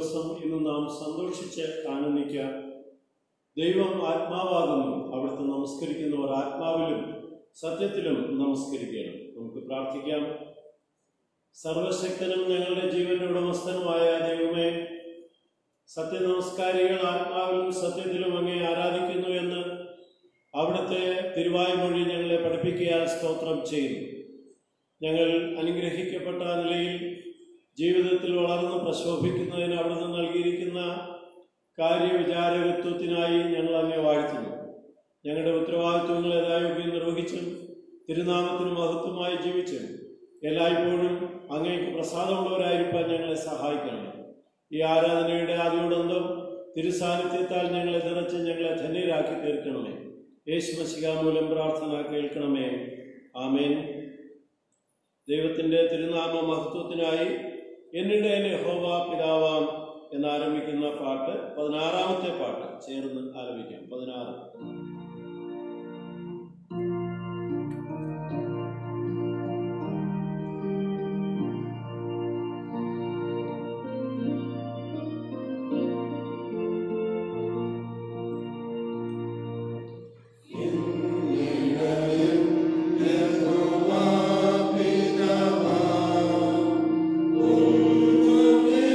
ദിവസം ഇന്ന് നാം സന്തോഷിച്ച് ആനന്ദിക്കാം ദൈവം ആത്മാവാകുന്നു അവിടുത്തെ നമസ്കരിക്കുന്നവർ ആത്മാവിലും സത്യത്തിലും നമസ്കരിക്കണം നമുക്ക് പ്രാർത്ഥിക്കാം സർവശക്തനും ഞങ്ങളുടെ ജീവന്റെ ഉടമസ്ഥനുമായ ദൈവമേ സത്യനമസ്കാരികൾ ആത്മാവിലും സത്യത്തിലും അങ്ങേ ആരാധിക്കുന്നു എന്ന് അവിടുത്തെ തിരുവായ്മൊഴി ഞങ്ങളെ പഠിപ്പിക്കാൻ സ്തോത്രം ചെയ്യുന്നു ഞങ്ങൾ അനുഗ്രഹിക്കപ്പെട്ട നിലയിൽ ജീവിതത്തിൽ വളർന്ന് പ്രശോഭിക്കുന്നതിന് അവിടുന്ന് നൽകിയിരിക്കുന്ന കാര്യവിചാരകത്വത്തിനായി ഞങ്ങൾ അങ്ങേ വാഴ്ത്തുന്നു ഞങ്ങളുടെ ഉത്തരവാദിത്വങ്ങൾ യഥായോഗ്യം നിർവഹിച്ചും തിരുനാമത്തിന് മഹത്വമായി ജീവിച്ചും എല്ലായ്പ്പോഴും അങ്ങേക്ക് പ്രസാദമുള്ളവരായിരിക്കാൻ ഞങ്ങളെ സഹായിക്കണം ഈ ആരാധനയുടെ ആദ്യോടന്തം തിരുസാന്നിധ്യത്താൽ ഞങ്ങളെ നിറച്ച് ഞങ്ങളെ ധന്യരാക്കി തീർക്കണമേ യേശുമശിക മൂലം പ്രാർത്ഥന കേൾക്കണമേ ആമേൻ ദൈവത്തിൻ്റെ തിരുനാമ മഹത്വത്തിനായി എന്നിടെ യഹോവ പിതാവാം എന്നാരംഭിക്കുന്ന പാട്ട് പതിനാറാമത്തെ പാട്ട് ചേർന്ന് ആരംഭിക്കാം പതിനാറ്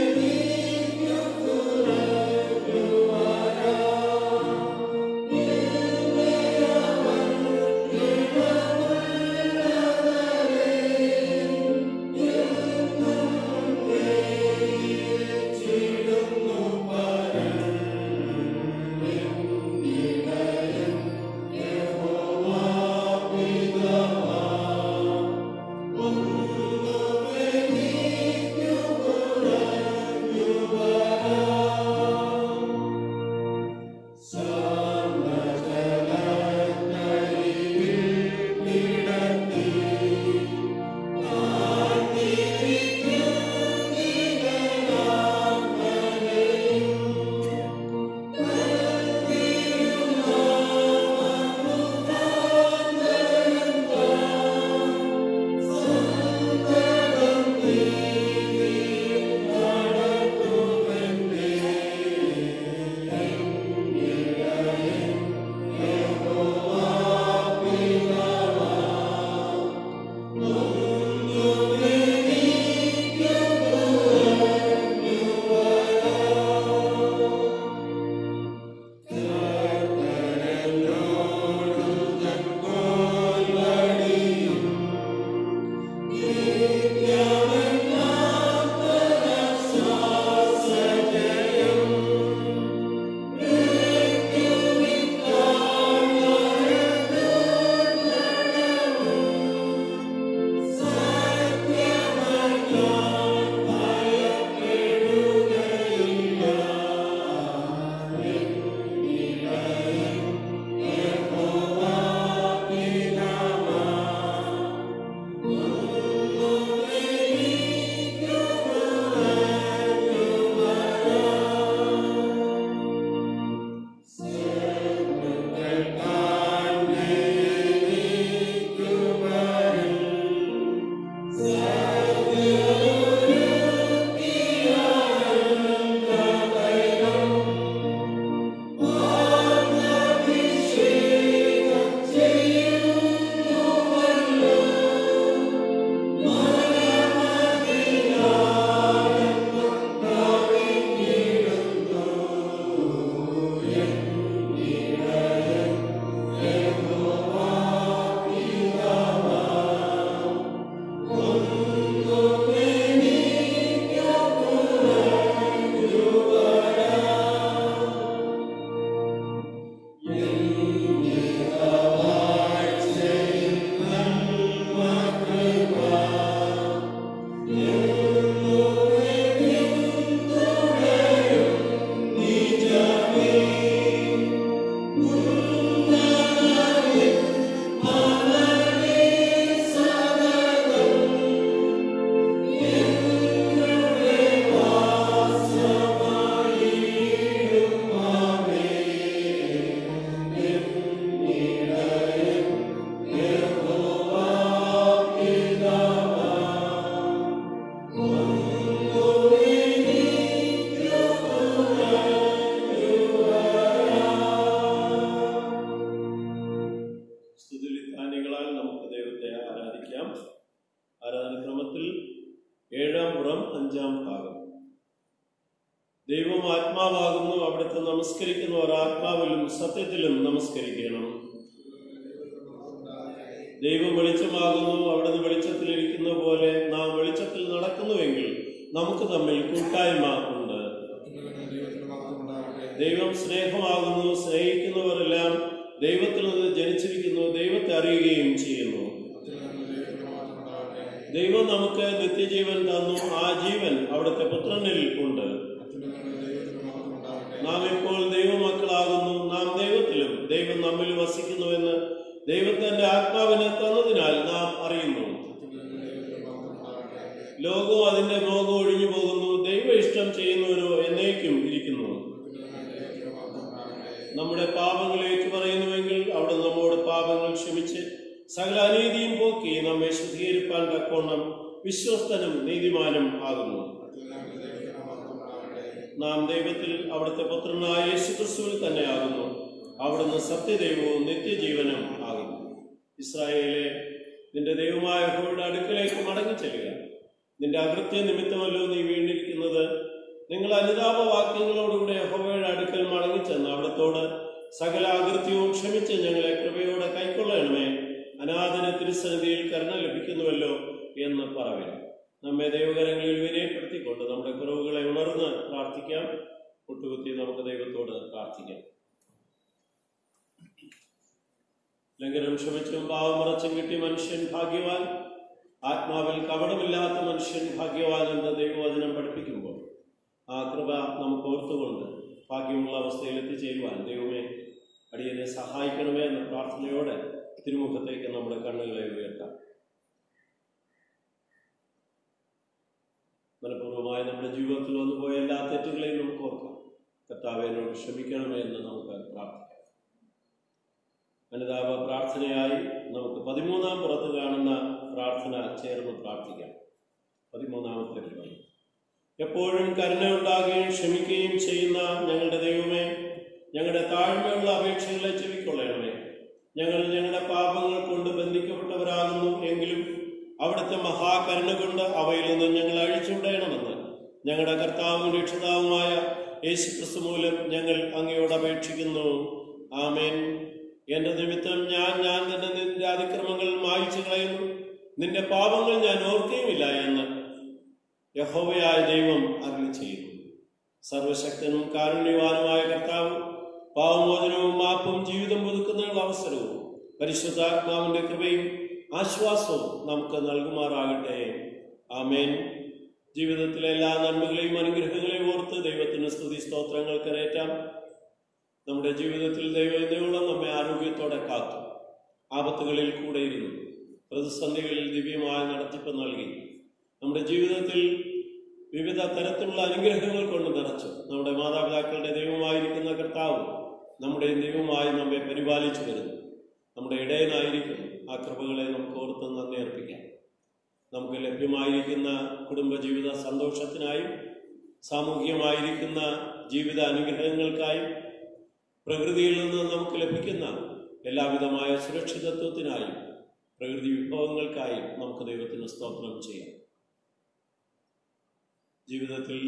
Thank പ്രാർത്ഥനയാൽ നമുക്ക് ദൈവത്തെ ആരാധിക്കാം ആരാധനക്രമത്തിൽ ഏഴാം പുറം അഞ്ചാം ഭാഗം ദൈവം ആത്മാവാകുന്നു അവിടുത്തെ നമസ്കരിക്കുന്നവർ ആത്മാവിലും സത്യത്തിലും നമസ്കരിക്കണം ദൈവം വെളിച്ചമാകുന്നു അവിടുന്ന് വെളിച്ചത്തിലിരിക്കുന്ന പോലെ നാം വെളിച്ചത്തിൽ നടക്കുന്നുവെങ്കിൽ നമുക്ക് തമ്മിൽ കൂട്ടായ്മ ഉണ്ട് ദൈവം സ്നേഹമാകുന്നു സ്നേഹിക്കുന്നവരെല്ലാം ദൈവത്തിൽ നിന്ന് ജനിച്ചിരിക്കുന്നു ദൈവത്തെ അറിയുകയും ചെയ്യുന്നു ദൈവം നമുക്ക് നിത്യജീവൻ തന്നു ആ ജീവൻ അവിടുത്തെ പുത്രനിൽ ഉണ്ട് നാം ഇപ്പോൾ ദൈവമക്കളാകുന്നു നാം ദൈവത്തിലും ദൈവം നമ്മിൽ വസിക്കുന്നുവെന്ന് ദൈവത്തിന്റെ ആത്മാവിനെ തന്നതിനാൽ നാം അറിയുന്നു ലോകവും അതിന്റെ മോഹം ഒഴിഞ്ഞു പോകുന്നു ദൈവ ഇഷ്ടം ചെയ്യുന്നവരോ എന്നേക്കും ഇരിക്കുന്നു നമ്മുടെ പാപങ്ങളേക്ക് പറയുന്നുവെങ്കിൽ അവിടെ നമ്മോട് പാപങ്ങൾ ക്ഷമിച്ച് സകല അനീതിയും പോക്കി നമ്മെ ശുദ്ധീകരിപ്പാൻ തക്കോണം വിശ്വസ്തനും നീതിമാനും ആകുന്നു നാം ദൈവത്തിൽ അവിടുത്തെ പുത്രനായ യേശു ക്രിസ്തുവിൽ തന്നെയാകുന്നു അവിടുന്ന് സത്യദൈവവും നിത്യജീവനും ആകുന്നു ഇസ്രായേലെ നിന്റെ ദൈവമായ യഹോവയുടെ അടുക്കലേക്ക് മടങ്ങിച്ചെല്ലുക നിന്റെ അകൃത്യ നിമിത്തമല്ലോ നീ വീണ്ടിരിക്കുന്നത് നിങ്ങൾ അനുതാപ വാക്യങ്ങളോടുകൂടെ യഹോവയുടെ അടുക്കൽ മടങ്ങിച്ചെന്ന് അവിടത്തോട് സകല അകൃത്യവും ക്ഷമിച്ച് ഞങ്ങളെ കൃപയോടെ കൈക്കൊള്ളണമേ അനാഥന തിരുസന്നിധിയിൽ കരുണ ലഭിക്കുന്നുവല്ലോ എന്ന് പറവില്ല നമ്മെ ദൈവകരങ്ങളിൽ വിനയപ്പെടുത്തിക്കൊണ്ട് നമ്മുടെ കുറവുകളെ ഉണർന്ന് പ്രാർത്ഥിക്കാം മുട്ടുകുത്തി നമുക്ക് ദൈവത്തോട് പ്രാർത്ഥിക്കാം ലംഘനം ക്ഷമിച്ചും പാവം മറച്ചും കിട്ടിയ മനുഷ്യൻ ഭാഗ്യവാൻ ആത്മാവിൽ കപടമില്ലാത്ത മനുഷ്യൻ ഭാഗ്യവാൻ എന്ന് ദൈവവചനം പഠിപ്പിക്കുമ്പോൾ ആ കൃപ നമുക്ക് ഓർത്തുകൊണ്ട് ഭാഗ്യമുള്ള അവസ്ഥയിൽ എത്തിച്ചേരുവാൻ ദൈവമേ അടിയനെ സഹായിക്കണമേ എന്ന പ്രാർത്ഥനയോടെ തിരുമുഖത്തേക്ക് നമ്മുടെ കണ്ണുകളെ ഉയർത്താം മനഃപൂർവ്വമായി നമ്മുടെ ജീവിതത്തിൽ വന്നുപോയ എല്ലാ തെറ്റുകളെയും നമുക്ക് ഓർക്കാം കർത്താവെ എന്നോട് ക്ഷമിക്കണമേ എന്ന് നമുക്ക് പ്രാർത്ഥിക്കാം അനുതാപ പ്രാർത്ഥനയായി നമുക്ക് പതിമൂന്നാം പുറത്ത് കാണുന്ന പ്രാർത്ഥന ചേർന്ന് പ്രാർത്ഥിക്കാം പതിമൂന്നാമത്തെ പരിപാടി എപ്പോഴും കരുണയുണ്ടാകുകയും ക്ഷമിക്കുകയും ചെയ്യുന്ന ഞങ്ങളുടെ ദൈവമേ ഞങ്ങളുടെ താഴ്മയുള്ള അപേക്ഷകളെ ചെവിക്കൊള്ളണമേ ഞങ്ങൾ ഞങ്ങളുടെ പാപങ്ങൾ കൊണ്ട് ബന്ധിക്കപ്പെട്ടവരാകുന്നു എങ്കിലും അവിടുത്തെ മഹാകരുണ കൊണ്ട് അവയിൽ നിന്ന് ഞങ്ങൾ അഴിച്ചുവിടണമെന്ന് ഞങ്ങളുടെ കർത്താവും രക്ഷിതാവുമായ യേശു ക്രിസ്തു മൂലം ഞങ്ങൾ അങ്ങയോട് അപേക്ഷിക്കുന്നു ആമേൻ എന്റെ നിമിത്തം ഞാൻ ഞാൻ തന്നെ നിന്റെ അതിക്രമങ്ങൾ മായിച്ചു കളയുന്നു നിന്റെ പാപങ്ങൾ ഞാൻ ഓർക്കുകയുമില്ല എന്ന് യഹോവയായ ദൈവം അരുളി ചെയ്യുന്നു സർവശക്തനും കാരുണ്യവാനുമായ കർത്താവ് പാവമോചനവും മാപ്പും ജീവിതം പുതുക്കുന്നതിനുള്ള അവസരവും പരിശുദ്ധാത്മാവിന്റെ കൃപയും ആശ്വാസവും നമുക്ക് നൽകുമാറാകട്ടെ ആമേൻ ജീവിതത്തിലെ എല്ലാ നന്മകളെയും അനുഗ്രഹങ്ങളെയും ഓർത്ത് ദൈവത്തിന് സ്തുതി സ്തോത്രങ്ങൾ കരയറ്റാം നമ്മുടെ ജീവിതത്തിൽ ദൈവം ഇന്നയോളം നമ്മെ ആരോഗ്യത്തോടെ കാത്തു ആപത്തുകളിൽ കൂടെ ഇരുന്നു പ്രതിസന്ധികളിൽ ദിവ്യമായ നടത്തിപ്പ് നൽകി നമ്മുടെ ജീവിതത്തിൽ വിവിധ തരത്തിലുള്ള അനുഗ്രഹങ്ങൾ കൊണ്ട് നിറച്ചു നമ്മുടെ മാതാപിതാക്കളുടെ ദൈവമായിരിക്കുന്ന കർത്താവ് നമ്മുടെ ദൈവമായി നമ്മെ പരിപാലിച്ചു വരുന്നു നമ്മുടെ ഇടയനായിരിക്കുന്നു ആ കൃപകളെ നമുക്ക് ഓർത്ത് നന്ദി അർപ്പിക്കാം നമുക്ക് ലഭ്യമായിരിക്കുന്ന കുടുംബജീവിത സന്തോഷത്തിനായും സാമൂഹികമായിരിക്കുന്ന ജീവിത അനുഗ്രഹങ്ങൾക്കായും പ്രകൃതിയിൽ നിന്ന് നമുക്ക് ലഭിക്കുന്ന എല്ലാവിധമായ സുരക്ഷിതത്വത്തിനായും പ്രകൃതി വിഭവങ്ങൾക്കായും നമുക്ക് ദൈവത്തിന് സ്തോത്രം ചെയ്യാം ജീവിതത്തിൽ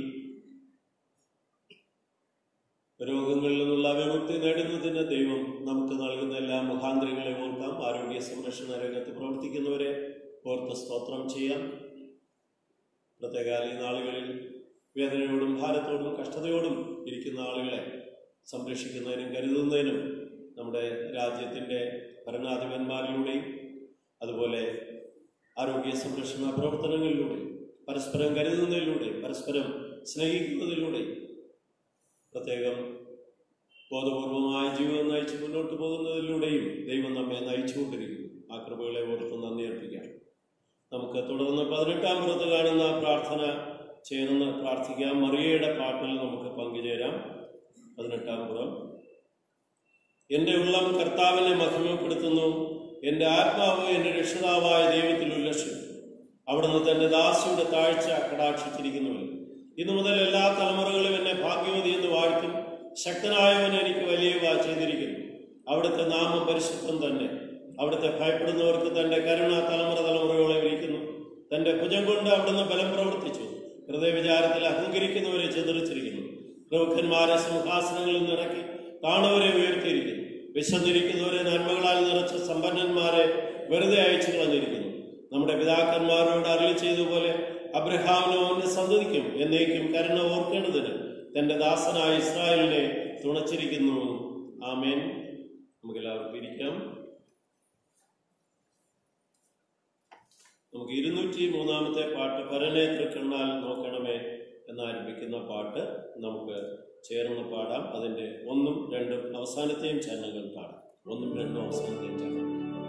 രോഗങ്ങളിൽ നിന്നുള്ള വിമുക്തി നേടുന്നതിന് ദൈവം നമുക്ക് നൽകുന്ന എല്ലാ മുഖാന്തരങ്ങളെ ഓർക്കാം ആരോഗ്യ സംരക്ഷണ രംഗത്ത് പ്രവർത്തിക്കുന്നവരെ ഓർത്ത് സ്തോത്രം ചെയ്യാം പ്രത്യേകാല ഈ നാളുകളിൽ വേദനയോടും ഭാരത്തോടും കഷ്ടതയോടും ഇരിക്കുന്ന ആളുകളെ സംരക്ഷിക്കുന്നതിനും കരുതുന്നതിനും നമ്മുടെ രാജ്യത്തിൻ്റെ ഭരണാധിപന്മാരിലൂടെയും അതുപോലെ ആരോഗ്യ സംരക്ഷണ പ്രവർത്തനങ്ങളിലൂടെ പരസ്പരം കരുതുന്നതിലൂടെ പരസ്പരം സ്നേഹിക്കുന്നതിലൂടെ പ്രത്യേകം ബോധപൂർവമായ ജീവിതം നയിച്ച് മുന്നോട്ട് പോകുന്നതിലൂടെയും ദൈവം നമ്മെ നയിച്ചുകൊണ്ടിരിക്കുന്നു ആ കൃപകളെ ഓർത്ത് നന്ദി അർപ്പിക്കാം നമുക്ക് തുടർന്ന് പതിനെട്ടാം പുറത്ത് കാണുന്ന പ്രാർത്ഥന ചേർന്ന് പ്രാർത്ഥിക്കാം മറിയയുടെ പാട്ടിൽ നമുക്ക് പങ്കുചേരാം പതിനെട്ടാം പുറം എൻ്റെ ഉള്ളം കർത്താവിനെ മഹിമപ്പെടുത്തുന്നു എൻ്റെ ആത്മാവ് എൻ്റെ രക്ഷിതാവായ ദൈവത്തിൽ ഉല്ലസിക്കുന്നു അവിടുന്ന് തന്റെ ദാസിയുടെ താഴ്ച കടാക്ഷിച്ചിരിക്കുന്നുവല്ലോ ഇന്നു മുതൽ എല്ലാ തലമുറകളും എന്നെ ഭാഗ്യവതി എന്ന് വാഴ്ത്തും ശക്തനായവൻ എനിക്ക് വലിയവ ചെയ്തിരിക്കുന്നു അവിടുത്തെ നാമം പരിശുദ്ധം തന്നെ അവിടുത്തെ ഭയപ്പെടുന്നവർക്ക് തന്റെ കരുണ തലമുറ തലമുറയോളം ഇരിക്കുന്നു തന്റെ ഭുജം കൊണ്ട് അവിടുന്ന് ബലം പ്രവർത്തിച്ചു ഹൃദയവിചാരത്തിൽ അഹങ്കരിക്കുന്നവരെ ചെതറിച്ചിരിക്കുന്നു പ്രമുഖന്മാരെ സിംഹാസനങ്ങളിൽ നിന്ന് ഇറക്കി താണവരെ ഉയർത്തിയിരിക്കുന്നു വിശന്നിരിക്കുന്നവരെ നന്മകളാൽ നിറച്ച സമ്പന്നന്മാരെ വെറുതെ അയച്ചു കളഞ്ഞിരിക്കുന്നു നമ്മുടെ പിതാക്കന്മാരോട് അറിയി ചെയ്തതുപോലെ അബ്രഹാമിനും അവന്റെ സന്തതിക്കും എന്നേക്കും കരുണ ഓർക്കേണ്ടതിന് തന്റെ ദാസനായ ഇസ്രായേലിനെ തുണച്ചിരിക്കുന്നു ആമേൻ നമുക്ക് എല്ലാവർക്കും ഇരിക്കാം നമുക്ക് ഇരുന്നൂറ്റി മൂന്നാമത്തെ പാട്ട് പരനെ തൃക്കണ്ണാൽ നോക്കണമേ എന്നാരംഭിക്കുന്ന പാട്ട് നമുക്ക് ചേർന്ന് പാടാം അതിന്റെ ഒന്നും രണ്ടും അവസാനത്തെയും ചരണങ്ങൾ പാടാം ഒന്നും രണ്ടും അവസാനത്തെയും ചരണം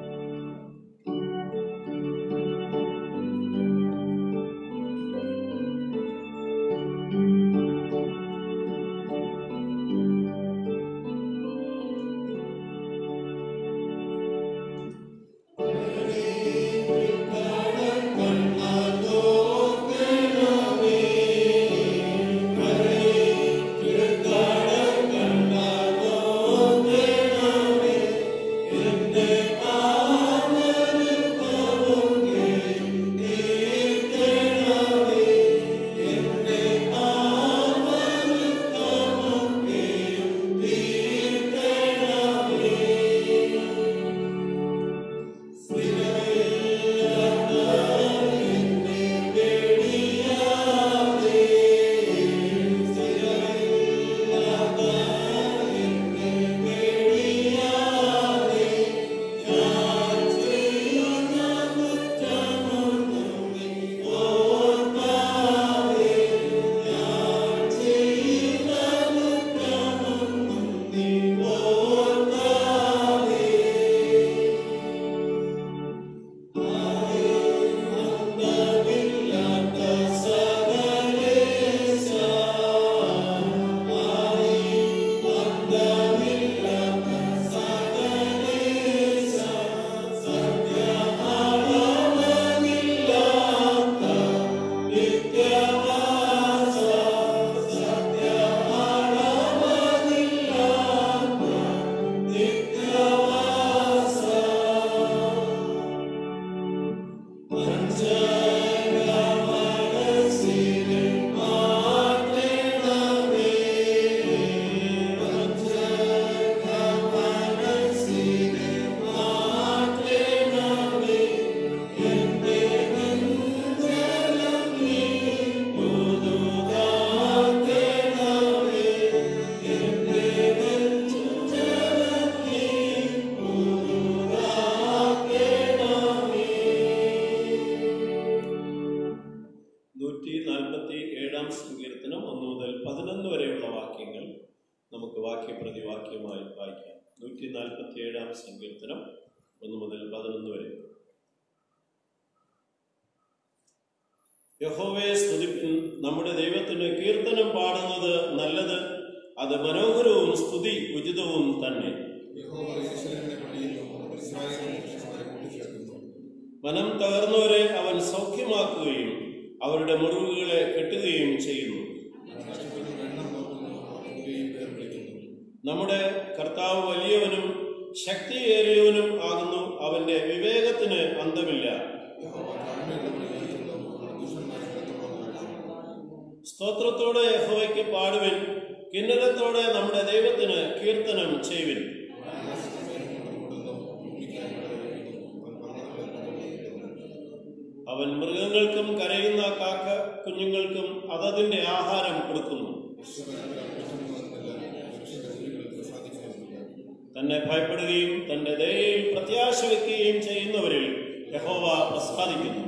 നൂറ്റി നാൽപ്പത്തി ഏഴാം സങ്കീർത്തനം ഒന്ന് മുതൽ പതിനൊന്ന് വരെയുള്ള വാക്യങ്ങൾ നമുക്ക് വാക്യപ്രതിവാക്യമായി വായിക്കാം നൂറ്റി നാൽപ്പത്തി ഏഴാം സങ്കീർത്തനം ഒന്ന് മുതൽ പതിനൊന്ന് വരെ യഹോവയെ സ്തുതിപ്പിൻ നമ്മുടെ ദൈവത്തിന് കീർത്തനം പാടുന്നത് നല്ലത് അത് മനോഹരവും സ്തുതി ഉചിതവും തന്നെ യഹോവ യെരൂശലേമിനെ പണിയുന്നു ഇസ്രായേലിനെ പുരുഷന്മാരെ കൂട്ടിച്ചേർക്കുന്നു മനം തകർന്നവരെ അവൻ സൗഖ്യമാക്കുകയും അവരുടെ മുറിവുകളെ കെട്ടുകയും ചെയ്യുന്നു നഷ്ടപ്പെടുന്ന എണ്ണം നോക്കുന്നു അവരെയും പേർ വിളിക്കുന്നു നമ്മുടെ കർത്താവ് വലിയവനും ശക്തിയേറിയവനും ആകുന്നു അവന്റെ വിവേകത്തിന് അന്തമില്ല യഹോവ താഴ്മയുള്ളവരെ നയിക്കുന്നു ദുഷ്ടന്മാരെ കടന്നുപോകുന്നു സ്തോത്രത്തോടെ യഹോവയ്ക്ക് പാടുവിൻ കിന്നരത്തോടെ നമ്മുടെ ദൈവത്തിന് കീർത്തനം ചെയ്യുവിൻ അവൻ മൃഗങ്ങൾക്കും കരയുന്ന കാക്ക കുഞ്ഞുങ്ങൾക്കും അതതിന്റെ ആഹാരം കൊടുക്കുന്നു തന്നെ ഭയപ്പെടുകയും തന്റെ ദയയിൽ പ്രത്യാശ വയ്ക്കുകയും ചെയ്യുന്നവരിൽ യഹോവ പ്രസാദിക്കുന്നു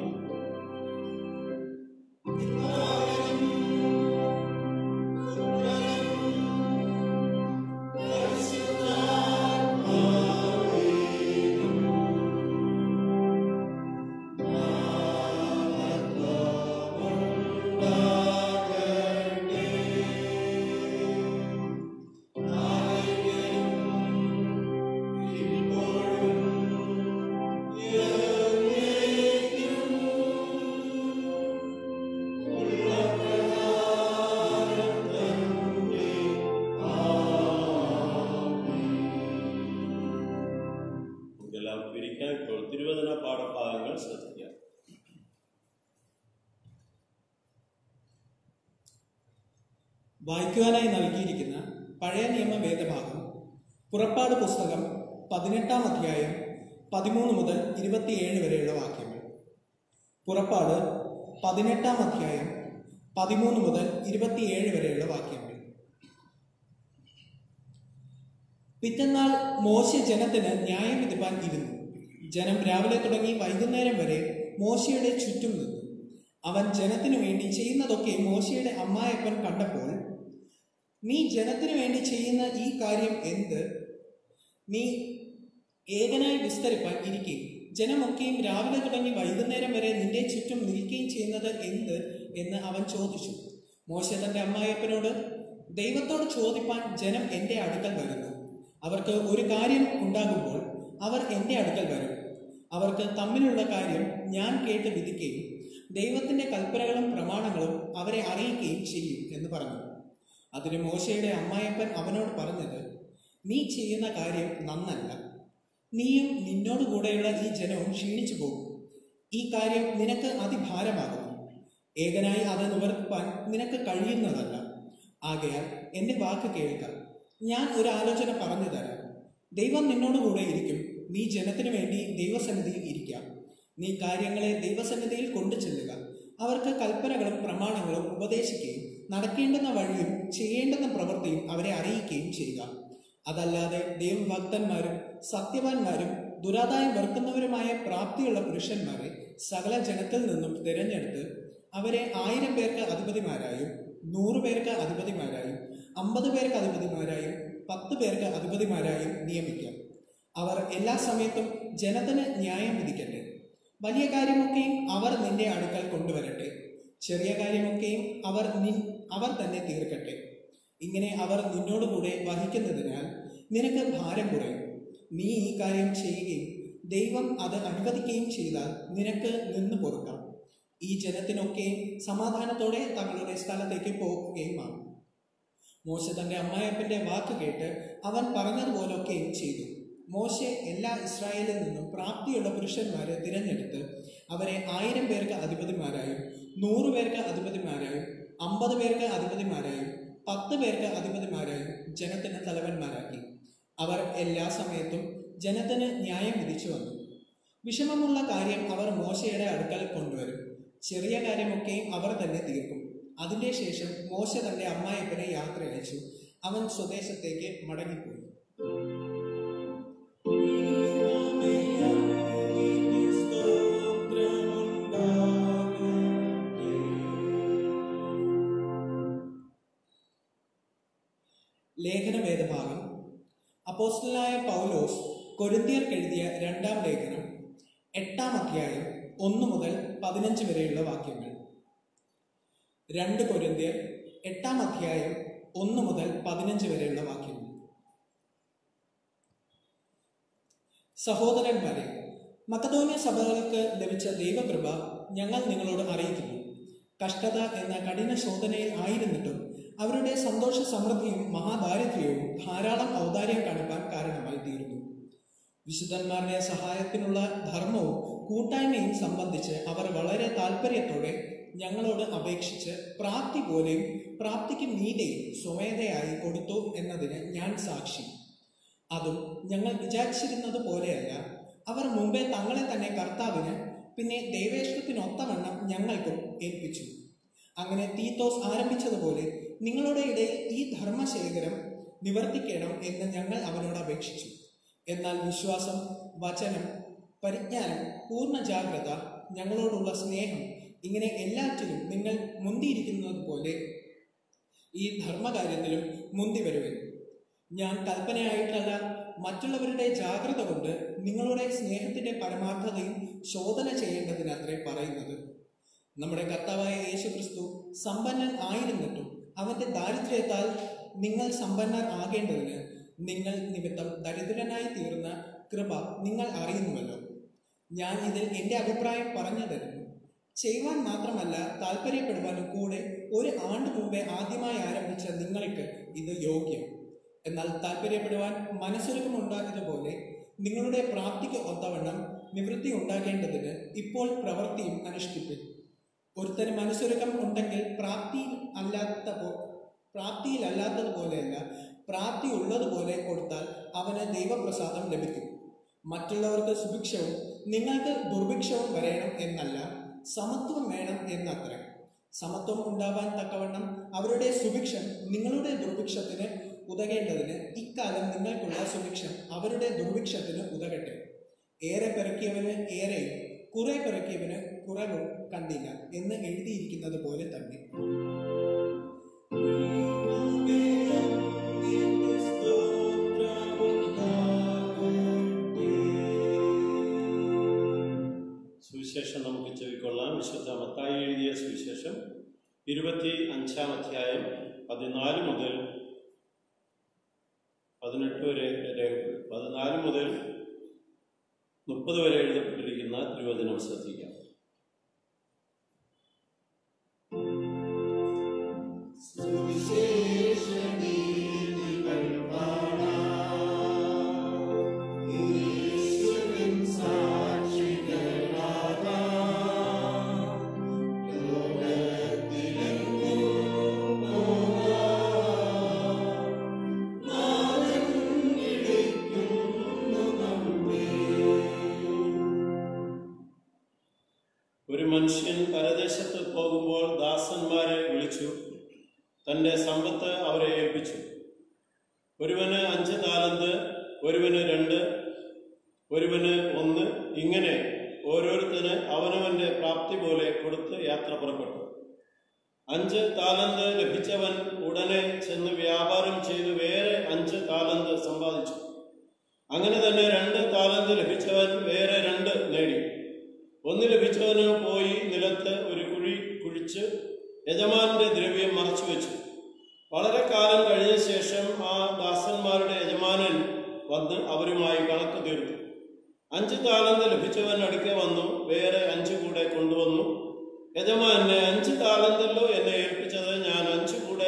ഇപ്പോഴും ഇപ്പോൾ തിരുവചന പാഠഭാഗങ്ങൾ ശ്രദ്ധിക്കാം വായിക്കുവാനായി നൽകിയിരിക്കുന്ന പഴയ നിയമ വേദഭാഗം പുറപ്പാട് പുസ്തകം പതിനെട്ടാം അധ്യായം പതിമൂന്ന് മുതൽ ഇരുപത്തിയേഴ് വരെയുള്ള വാക്യങ്ങൾ പുറപ്പാട് പതിനെട്ടാം അധ്യായം പതിമൂന്ന് മുതൽ ഇരുപത്തിയേഴ് വരെയുള്ള വാക്യങ്ങൾ പിറ്റന്നാൾ മോശ ജനത്തിന് ന്യായം വിധിപ്പാൻ ഇരുന്നു ജനം രാവിലെ തുടങ്ങി വൈകുന്നേരം വരെ മോശയുടെ ചുറ്റും നിന്നു അവൻ ജനത്തിനു വേണ്ടി ചെയ്യുന്നതൊക്കെ മോശയുടെ അമ്മായപ്പൻ കണ്ടപ്പോൾ നീ ജനത്തിനു വേണ്ടി ചെയ്യുന്ന ഈ കാര്യം എന്ത് നീ ഏകനായി വിസ്തരിപ്പാൻ ഇരിക്കുകയും ജനമൊക്കെയും രാവിലെ തുടങ്ങി വൈകുന്നേരം വരെ നിന്റെ ചുറ്റും നിൽക്കുകയും ചെയ്യുന്നത് എന്ത് എന്ന് അവൻ ചോദിച്ചു മോശ തന്റെ അമ്മായപ്പനോട് ദൈവത്തോട് ചോദിപ്പാൻ ജനം എൻ്റെ അടുക്കൽ വരുന്നു അവർക്ക് ഒരു കാര്യം ഉണ്ടാകുമ്പോൾ അവർ എൻ്റെ അടുക്കൽ വരും അവർക്ക് തമ്മിലുള്ള കാര്യം ഞാൻ കേട്ട് വിധിക്കുകയും ദൈവത്തിന്റെ കൽപ്പനകളും പ്രമാണങ്ങളും അവരെ അറിയിക്കുകയും ചെയ്യും എന്ന് പറഞ്ഞു അതിന് മോശയുടെ അമ്മായപ്പൻ അവനോട് പറഞ്ഞത് നീ ചെയ്യുന്ന കാര്യം നന്നല്ല നീയും നിന്നോട് കൂടെയുള്ള ഈ ജനവും ക്ഷീണിച്ചു പോകും ഈ കാര്യം നിനക്ക് അതിഭാരമാകുന്നു ഏകനായി അത് നിവർത്തിപ്പാൻ നിനക്ക് കഴിയുന്നതല്ല ആകയാൽ എൻ്റെ വാക്ക് കേൾക്കാം ഞാൻ ഒരു ആലോചന പറഞ്ഞു തരാം ദൈവം നിന്നോട് കൂടെ ഇരിക്കും നീ ജനത്തിനു വേണ്ടി ദൈവസന്നിധിയിൽ ഇരിക്കാം നീ കാര്യങ്ങളെ ദൈവസന്നിധിയിൽ കൊണ്ടു ചെല്ലുക അവർക്ക് കൽപ്പനകളും പ്രമാണങ്ങളും ഉപദേശിക്കുകയും നടക്കേണ്ടുന്ന വഴിയും ചെയ്യേണ്ടുന്ന പ്രവൃത്തിയും അവരെ അറിയിക്കുകയും ചെയ്യുക അതല്ലാതെ ദൈവഭക്തന്മാരും സത്യവാന്മാരും ദുരാദായം വെറുക്കുന്നവരുമായ പ്രാപ്തിയുള്ള പുരുഷന്മാരെ സകല ജനത്തിൽ നിന്നും തിരഞ്ഞെടുത്ത് അവരെ ആയിരം പേർക്ക് അധിപതിമാരായും നൂറ് പേർക്ക് അധിപതിമാരായും അമ്പത് പേർക്ക് അധിപതിമാരായും പത്ത് പേർക്ക് അധിപതിമാരായും നിയമിക്കാം അവർ എല്ലാ സമയത്തും ജനത്തിന് ന്യായം വിധിക്കട്ടെ വലിയ കാര്യമൊക്കെയും അവർ നിന്റെ അടുക്കൽ കൊണ്ടുവരട്ടെ ചെറിയ കാര്യമൊക്കെയും അവർ നിൻ അവർ തന്നെ തീർക്കട്ടെ ഇങ്ങനെ അവർ നിന്നോടുകൂടെ വഹിക്കുന്നതിനാൽ നിനക്ക് ഭാരം കുറയും നീ ഈ കാര്യം ചെയ്യുകയും ദൈവം അത് അനുവദിക്കുകയും ചെയ്താൽ നിനക്ക് നിന്ന് പൊറുക്കാം ഈ ജനത്തിനൊക്കെയും സമാധാനത്തോടെ തങ്ങളുടെ സ്ഥലത്തേക്ക് പോകുകയുമാണ് മോശ തന്റെ അമ്മായപ്പന്റെ വാക്ക് കേട്ട് അവൻ പറഞ്ഞതുപോലൊക്കെയും ചെയ്തു മോശെ എല്ലാ ഇസ്രായേലിൽ നിന്നും പ്രാപ്തിയുള്ള പുരുഷന്മാരെ തിരഞ്ഞെടുത്ത് അവരെ ആയിരം പേർക്ക് അധിപതിമാരായും നൂറ് പേർക്ക് അധിപതിമാരായും അമ്പത് പേർക്ക് അധിപതിമാരായും പത്ത് പേർക്ക് അധിപതിമാരായും ജനത്തിന് തലവന്മാരാക്കി അവർ എല്ലാ സമയത്തും ജനത്തിന് ന്യായം വിധിച്ചു വന്നു വിഷമമുള്ള കാര്യം അവർ മോശയുടെ അടുക്കൽ കൊണ്ടുവരും ചെറിയ കാര്യമൊക്കെയും അവർ തന്നെ തീർക്കും അതിന്റെ ശേഷം മോശ തന്റെ അമ്മായപ്പനെ യാത്ര അയച്ചു അവൻ സ്വദേശത്തേക്ക് മടങ്ങിപ്പോയി ലേഖന വേദഭാഗം അപ്പോസ്റ്റലായ പൗലോസ് കൊരിന്തിയർക്ക് എഴുതിയ രണ്ടാം ലേഖനം എട്ടാം അധ്യായം ഒന്ന് മുതൽ പതിനഞ്ച് വരെയുള്ള വാക്യങ്ങൾ രണ്ട് കൊരിന്തിയർ എട്ടാം അധ്യായം ഒന്ന് മുതൽ പതിനഞ്ച് വരെയുള്ള വാക്യങ്ങൾ സഹോദരന്മാരെ മക്കതോന്യ സഭകൾക്ക് ലഭിച്ച ദൈവകൃപ ഞങ്ങൾ നിങ്ങളോട് അറിയിക്കുന്നു കഷ്ടത എന്ന കഠിന ശോധനയിൽ ആയിരുന്നിട്ടും അവരുടെ സന്തോഷ സമൃദ്ധിയും മഹാദാരിദ്ര്യവും ധാരാളം ഔദാര്യം കാണിക്കാൻ കാരണമായി തീരുന്നു വിശുദ്ധന്മാരുടെ സഹായത്തിനുള്ള ധർമ്മവും കൂട്ടായ്മയും സംബന്ധിച്ച് അവർ വളരെ താല്പര്യത്തോടെ ഞങ്ങളോട് അപേക്ഷിച്ച് പ്രാപ്തി പോലെയും പ്രാപ്തിക്ക് മീതെയും സ്വമേധയായി കൊടുത്തു എന്നതിന് ഞാൻ സാക്ഷി അതും ഞങ്ങൾ വിചാരിച്ചിരുന്നത് പോലെയല്ല അവർ മുമ്പേ തങ്ങളെ തന്നെ കർത്താവിന് പിന്നെ ദൈവേഷ്ടത്തിനൊത്തവണ്ണം ഞങ്ങൾക്കും ഏൽപ്പിച്ചു അങ്ങനെ തീത്തോസ് ആരംഭിച്ചതുപോലെ നിങ്ങളുടെ ഇടയിൽ ഈ ധർമ്മശേഖരം നിവർത്തിക്കണം എന്ന് ഞങ്ങൾ അവനോട് അപേക്ഷിച്ചു എന്നാൽ വിശ്വാസം വചനം പരിജ്ഞാനം പൂർണ്ണ ജാഗ്രത ഞങ്ങളോടുള്ള സ്നേഹം ഇങ്ങനെ എല്ലാറ്റിലും നിങ്ങൾ മുന്തിയിരിക്കുന്നത് പോലെ ഈ ധർമ്മകാര്യത്തിലും മുന്തി വരുവൻ ഞാൻ കൽപ്പനയായിട്ടല്ല മറ്റുള്ളവരുടെ ജാഗ്രത കൊണ്ട് നിങ്ങളുടെ സ്നേഹത്തിന്റെ പരമാർത്ഥതയും ശോധന ചെയ്യേണ്ടതിനത്രേ പറയുന്നത് നമ്മുടെ കർത്താവായ യേശു ക്രിസ്തു സമ്പന്നൻ ആയിരുന്നിട്ടും അവന്റെ ദാരിദ്ര്യത്താൽ നിങ്ങൾ സമ്പന്നർ ആകേണ്ടതിന് നിങ്ങൾ നിമിത്തം ദരിദ്രനായി തീർന്ന കൃപ നിങ്ങൾ അറിയുന്നുവല്ലോ ഞാൻ ഇതിൽ എൻ്റെ അഭിപ്രായം പറഞ്ഞു തരുന്നു ചെയ്യുവാൻ മാത്രമല്ല താല്പര്യപ്പെടുവാനും കൂടെ ഒരു ആണ്ട് മുമ്പേ ആദ്യമായി ആരംഭിച്ച നിങ്ങൾക്ക് ഇത് യോഗ്യം എന്നാൽ താല്പര്യപ്പെടുവാൻ മനസ്സൊരുക്കമുണ്ടായതുപോലെ നിങ്ങളുടെ പ്രാപ്തിക്ക് ഒത്തവണ്ണം നിവൃത്തി ഉണ്ടാകേണ്ടതിന് ഇപ്പോൾ പ്രവൃത്തിയും അനുഷ്ഠിപ്പിൻ ഒരുത്തന് മനസ്സൊരുക്കം ഉണ്ടെങ്കിൽ പ്രാപ്തിയിൽ അല്ലാത്ത പോ- പ്രാപ്തിയിലല്ലാത്തതുപോലെയല്ല പ്രാപ്തി ഉള്ളതുപോലെ കൊടുത്താൽ അവന് ദൈവപ്രസാദം ലഭിക്കും മറ്റുള്ളവർക്ക് സുഭിക്ഷവും നിങ്ങൾക്ക് ദുർഭിക്ഷവും വരയണം എന്നല്ല സമത്വം വേണം എന്നത്രേ സമത്വം ഉണ്ടാവാൻ തക്കവണ്ണം അവരുടെ സുഭിക്ഷം നിങ്ങളുടെ ദുർഭിക്ഷത്തിന് ഉതകേണ്ടതിന് ഇക്കാലം നിങ്ങൾക്കുള്ള സുഭിക്ഷം അവരുടെ ദുർഭിക്ഷത്തിന് ഉതകട്ടെ ഏറെ പെറുക്കിയവന് ഏറെ കുറെ പെറുക്കിയവന് കുറവും കണ്ടില്ല എന്ന് എഴുതിയിരിക്കുന്നത് പോലെ തന്നെ സുവിശേഷം നമുക്ക് ചെവിക്കൊള്ളാം വിശുദ്ധ മത്തായി എഴുതിയ സുവിശേഷം ഇരുപത്തി അഞ്ചാം അധ്യായം പതിനാല് മുതൽ പതിനെട്ട് വരെ രേഖപ്പെടും പതിനാല് മുതൽ മുപ്പത് വരെ എഴുതപ്പെട്ടിരിക്കുന്ന തിരുവചനം ശ്രദ്ധിക്കാം ഒരു മനുഷ്യൻ പരദേശത്ത് പോകുമ്പോൾ ദാസന്മാരെ വിളിച്ചു തന്റെ സമ്പത്ത് അവരെ ഏൽപ്പിച്ചു ഒരുവന് അഞ്ച് താലന്ത് ഒരുവന് രണ്ട് ഒരുവന് ഒന്ന് ഇങ്ങനെ ഓരോരുത്തന് അവനവന്റെ പ്രാപ്തി പോലെ കൊടുത്ത് യാത്ര പുറപ്പെട്ടു അഞ്ച് താലന്ത് ലഭിച്ചവൻ ഉടനെ ചെന്ന് വ്യാപാരം ചെയ്ത് വേറെ അഞ്ച് താലന്ത് സമ്പാദിച്ചു അങ്ങനെ തന്നെ രണ്ട് താലന്ത് ലഭിച്ചവൻ വേറെ രണ്ട് നേടി ഒന്ന് ലഭിച്ചവന് പോയി നിലത്ത് ഒരു കുഴി കുഴിച്ച് യജമാന്റെ ദ്രവ്യം മറച്ചു വെച്ചു വളരെ കാലം കഴിഞ്ഞ ശേഷം ആ ദാസന്മാരുടെ യജമാനൻ വന്ന് അവരുമായി കണക്ക് തീർത്തു അഞ്ച് താലന്ത് ലഭിച്ചവൻ അടുക്കെ വന്നു വേറെ അഞ്ച് കൂടെ കൊണ്ടുവന്നു യജമാനെ അഞ്ച് താലന്തല്ലോ എന്നെ ഏൽപ്പിച്ചത് ഞാൻ അഞ്ച് കൂടെ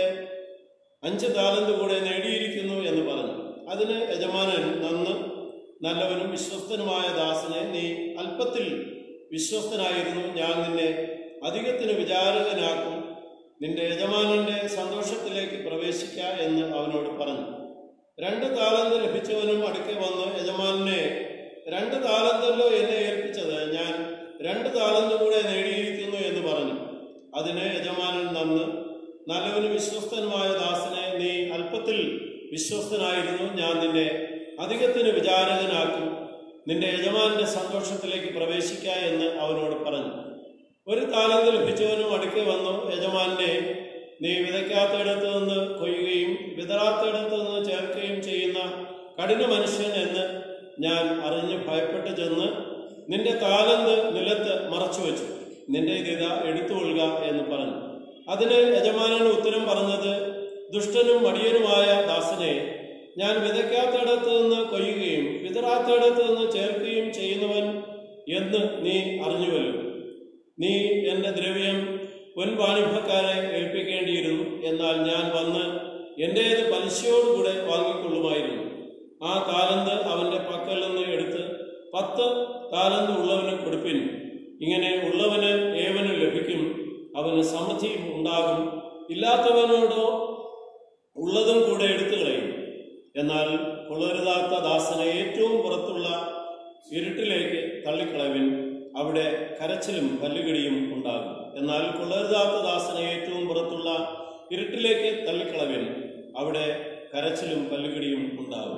അഞ്ച് താലന്ത് കൂടെ നേടിയിരിക്കുന്നു എന്ന് പറഞ്ഞു അതിന് യജമാനൻ നന്ന് നല്ലവനും വിശ്വസ്തനുമായ ദാസനെ നീ അല്പത്തിൽ വിശ്വസ്തനായിരുന്നു ഞാൻ നിന്നെ അധികത്തിന് വിചാരകനാക്കും നിന്റെ യജമാനന്റെ സന്തോഷത്തിലേക്ക് പ്രവേശിക്ക എന്ന് അവനോട് പറഞ്ഞു രണ്ട് താലന്ത് ലഭിച്ചവനും അടുക്കെ വന്ന് യജമാനെ രണ്ട് താലന്തല്ലോ എന്നെ ഏൽപ്പിച്ചത് ഞാൻ രണ്ട് താലന്ത് കൂടെ നേടിയിരിക്കുന്നു എന്ന് പറഞ്ഞു അതിന് യജമാനൻ നന്ന് നല്ലവനും വിശ്വസ്തനുമായ ദാസനെ നീ അല്പത്തിൽ വിശ്വസ്തനായിരുന്നു ഞാൻ നിന്നെ അധികത്തിന് വിചാരകനാക്കും നിന്റെ യജമാന്റെ സന്തോഷത്തിലേക്ക് പ്രവേശിക്ക എന്ന് അവനോട് പറഞ്ഞു ഒരു താലന്ത് ലഭിച്ചവനും അടുക്കെ വന്നു യജമാനെ നീ വിതയ്ക്കാത്തയിടത്ത് നിന്ന് കൊയ്യുകയും വിതറാത്തയിടത്ത് നിന്ന് ചേർക്കുകയും ചെയ്യുന്ന കഠിന മനുഷ്യൻ എന്ന് ഞാൻ അറിഞ്ഞ് ഭയപ്പെട്ട് ചെന്ന് നിന്റെ താലന്ത് നിലത്ത് മറച്ചു വെച്ചു നിന്റെ ഇതിത എടുത്തുകൊള്ളുക എന്ന് പറഞ്ഞു അതിന് യജമാനൻ ഉത്തരം പറഞ്ഞത് ദുഷ്ടനും മടിയനുമായ ദാസനെ ഞാൻ വിതയ്ക്കാത്തയിടത്ത് നിന്ന് കൊയ്യുകയും വിതറാത്തയിടത്ത് നിന്ന് ചേർക്കുകയും ചെയ്യുന്നവൻ എന്ന് നീ അറിഞ്ഞുവല്ലോ നീ എന്റെ ദ്രവ്യം പൊൻവാണിഭക്കാരെ ഏൽപ്പിക്കേണ്ടിയിരുന്നു എന്നാൽ ഞാൻ വന്ന് എന്റേത് പലിശയോടുകൂടെ വാങ്ങിക്കൊള്ളുമായിരുന്നു ആ താലന്ത് അവന്റെ പക്കൽ നിന്ന് എടുത്ത് പത്ത് താലന്ത് ഉള്ളവന് കൊടുപ്പിൻ ഇങ്ങനെ ഉള്ളവന് ഏവന് ലഭിക്കും അവന് സമൃദ്ധിയും ഉണ്ടാകും ഇല്ലാത്തവനോടോ ഉള്ളതും കൂടെ എടുത്തു കളയും എന്നാൽ കൊള്ളരുതാത്ത ദാസനെ ഏറ്റവും പുറത്തുള്ള ഇരുട്ടിലേക്ക് തള്ളിക്കളവിൻ അവിടെ കരച്ചിലും പല്ലുകടിയും ഉണ്ടാകും എന്നാൽ കൊള്ളരുതാത്ത ദാസനെ ഏറ്റവും പുറത്തുള്ള ഇരുട്ടിലേക്ക് തള്ളിക്കളവിൻ അവിടെ കരച്ചിലും പല്ലുകടിയും ഉണ്ടാകും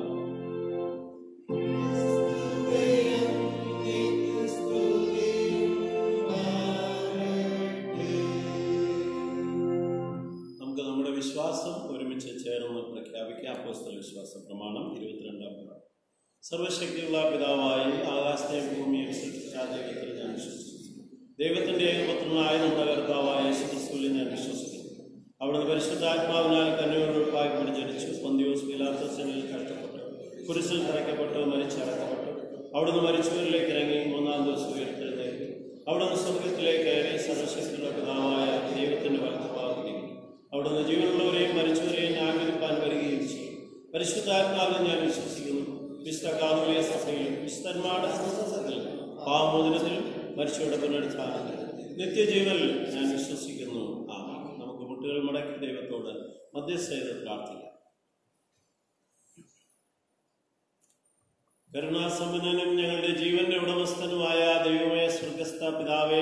നമുക്ക് നമ്മുടെ വിശ്വാസം ഒരുമിച്ച് ചേർന്ന് പ്രഖ്യാപിക്കാം അപ്പോസ്തല വിശ്വാസ പ്രമാണം ഇരുപത്തിരണ്ടാം പ്രാ- സർവശക്തിയുള്ള പിതാവായി ആകാശത്തെയും ഭൂമിയും സൃഷ്ടിച്ച ദൈവത്തിൽ ഞാൻ വിശ്വസിക്കുന്നു ദൈവത്തിന്റെ ഏകപുത്രനായ നമ്മുടെ കർത്താവായ യേശുക്രിസ്തുവിൽ ഞാൻ വിശ്വസിക്കുന്നു അവിടുന്ന് പരിശുദ്ധാത്മാവിനാൽ കന്യോടുപ്പായി ജനിച്ചു പൊന്തിയോസ് പിലാത്തസിനിൽ കഷ്ടപ്പെട്ടു കുരിശിൽ തറയ്ക്കപ്പെട്ടു മരിച്ചടക്കപ്പെട്ടു അവിടുന്ന് മരിച്ചവരിലേക്ക് ഇറങ്ങി മൂന്നാം ദിവസം ഉയർത്തെഴുന്നേറ്റു അവിടുന്ന് സ്വർഗത്തിലേക്ക് കയറി സർവശക്തിയുള്ള പിതാവായ ദൈവത്തിന്റെ വലത്തുഭാഗത്തിരിക്കും അവിടുന്ന് ജീവനുള്ളവരെയും മരിച്ചവരെയും ന്യായവിധിപ്പാൻ വരികയും ചെയ്യും പരിശുദ്ധാത്മാവിനെ ഞാൻ വിശ്വസിക്കുന്നു വിശുദ്ധ കാതുലിയ സഭയിലും വിശുദ്ധന്മാരുടെ സന്തസത്തിൽ പാപമോചനത്തിലും മരിച്ചവരുടെ പുനരുത്ഥാനത്തിലും നിത്യജീവനിൽ ഞാൻ വിശ്വസിക്കുന്നു ആമേൻ നമുക്ക് മുട്ടുകൾ മടക്കി ദൈവത്തോട് മധ്യസ്ഥ ചെയ്ത് പ്രാർത്ഥിക്കാം കരുണാസമ്പന്നനും ഞങ്ങളുടെ ജീവന്റെ ഉടമസ്ഥനുമായ ദൈവമേ സ്വർഗസ്ഥ പിതാവേ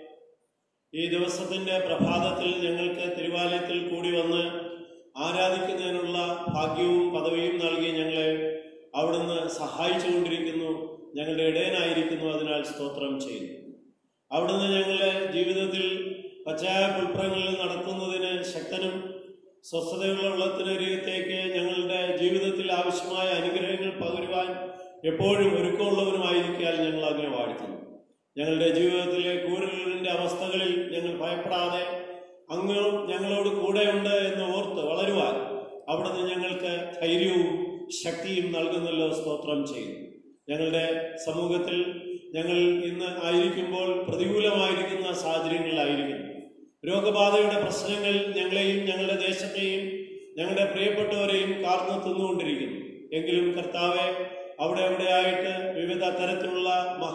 ഈ ദിവസത്തിന്റെ പ്രഭാതത്തിൽ ഞങ്ങൾക്ക് തിരുവാലയത്തിൽ കൂടി വന്ന് ആരാധിക്കുന്നതിനുള്ള ഭാഗ്യവും പദവിയും നൽകി ഞങ്ങളെ അവിടുന്ന് സഹായിച്ചുകൊണ്ടിരിക്കുന്നു ഞങ്ങളുടെ ഇടയനായിരിക്കുന്നു അതിനാൽ സ്തോത്രം ചെയ്യുന്നു അവിടുന്ന് ഞങ്ങളുടെ ജീവിതത്തിൽ പച്ചയായ പുൽപ്പറങ്ങളിൽ നടത്തുന്നതിന് ശക്തനും സ്വസ്ഥതയുള്ള വെള്ളത്തിനരികത്തേക്ക് ഞങ്ങളുടെ ജീവിതത്തിൽ ആവശ്യമായ അനുഗ്രഹങ്ങൾ പകരുവാൻ എപ്പോഴും ഒരുക്കമുള്ളവരുമായിരിക്കാൻ ഞങ്ങൾ അങ്ങനെ വാഴ്ത്തുന്നു ഞങ്ങളുടെ ജീവിതത്തിലെ കൂരലിന്റെ അവസ്ഥകളിൽ ഞങ്ങൾ ഭയപ്പെടാതെ അങ്ങ് ഞങ്ങളോട് കൂടെയുണ്ട് എന്ന് ഓർത്ത് വളരുവാൻ അവിടുന്ന് ഞങ്ങൾക്ക് ധൈര്യവും ശക്തിയും നൽകുന്നല്ലോ സ്തോത്രം ചെയ്യുന്നു ഞങ്ങളുടെ സമൂഹത്തിൽ ഞങ്ങൾ ഇന്ന് ആയിരിക്കുമ്പോൾ പ്രതികൂലമായിരിക്കുന്ന സാഹചര്യങ്ങളിലായിരിക്കുന്നു രോഗബാധയുടെ പ്രശ്നങ്ങൾ ഞങ്ങളെയും ഞങ്ങളുടെ ദേശത്തെയും ഞങ്ങളുടെ പ്രിയപ്പെട്ടവരെയും കാർന്നു തിന്നുകൊണ്ടിരിക്കുന്നു എങ്കിലും കർത്താവെ അവിടെ അവിടെയായിട്ട് വിവിധ തരത്തിലുള്ള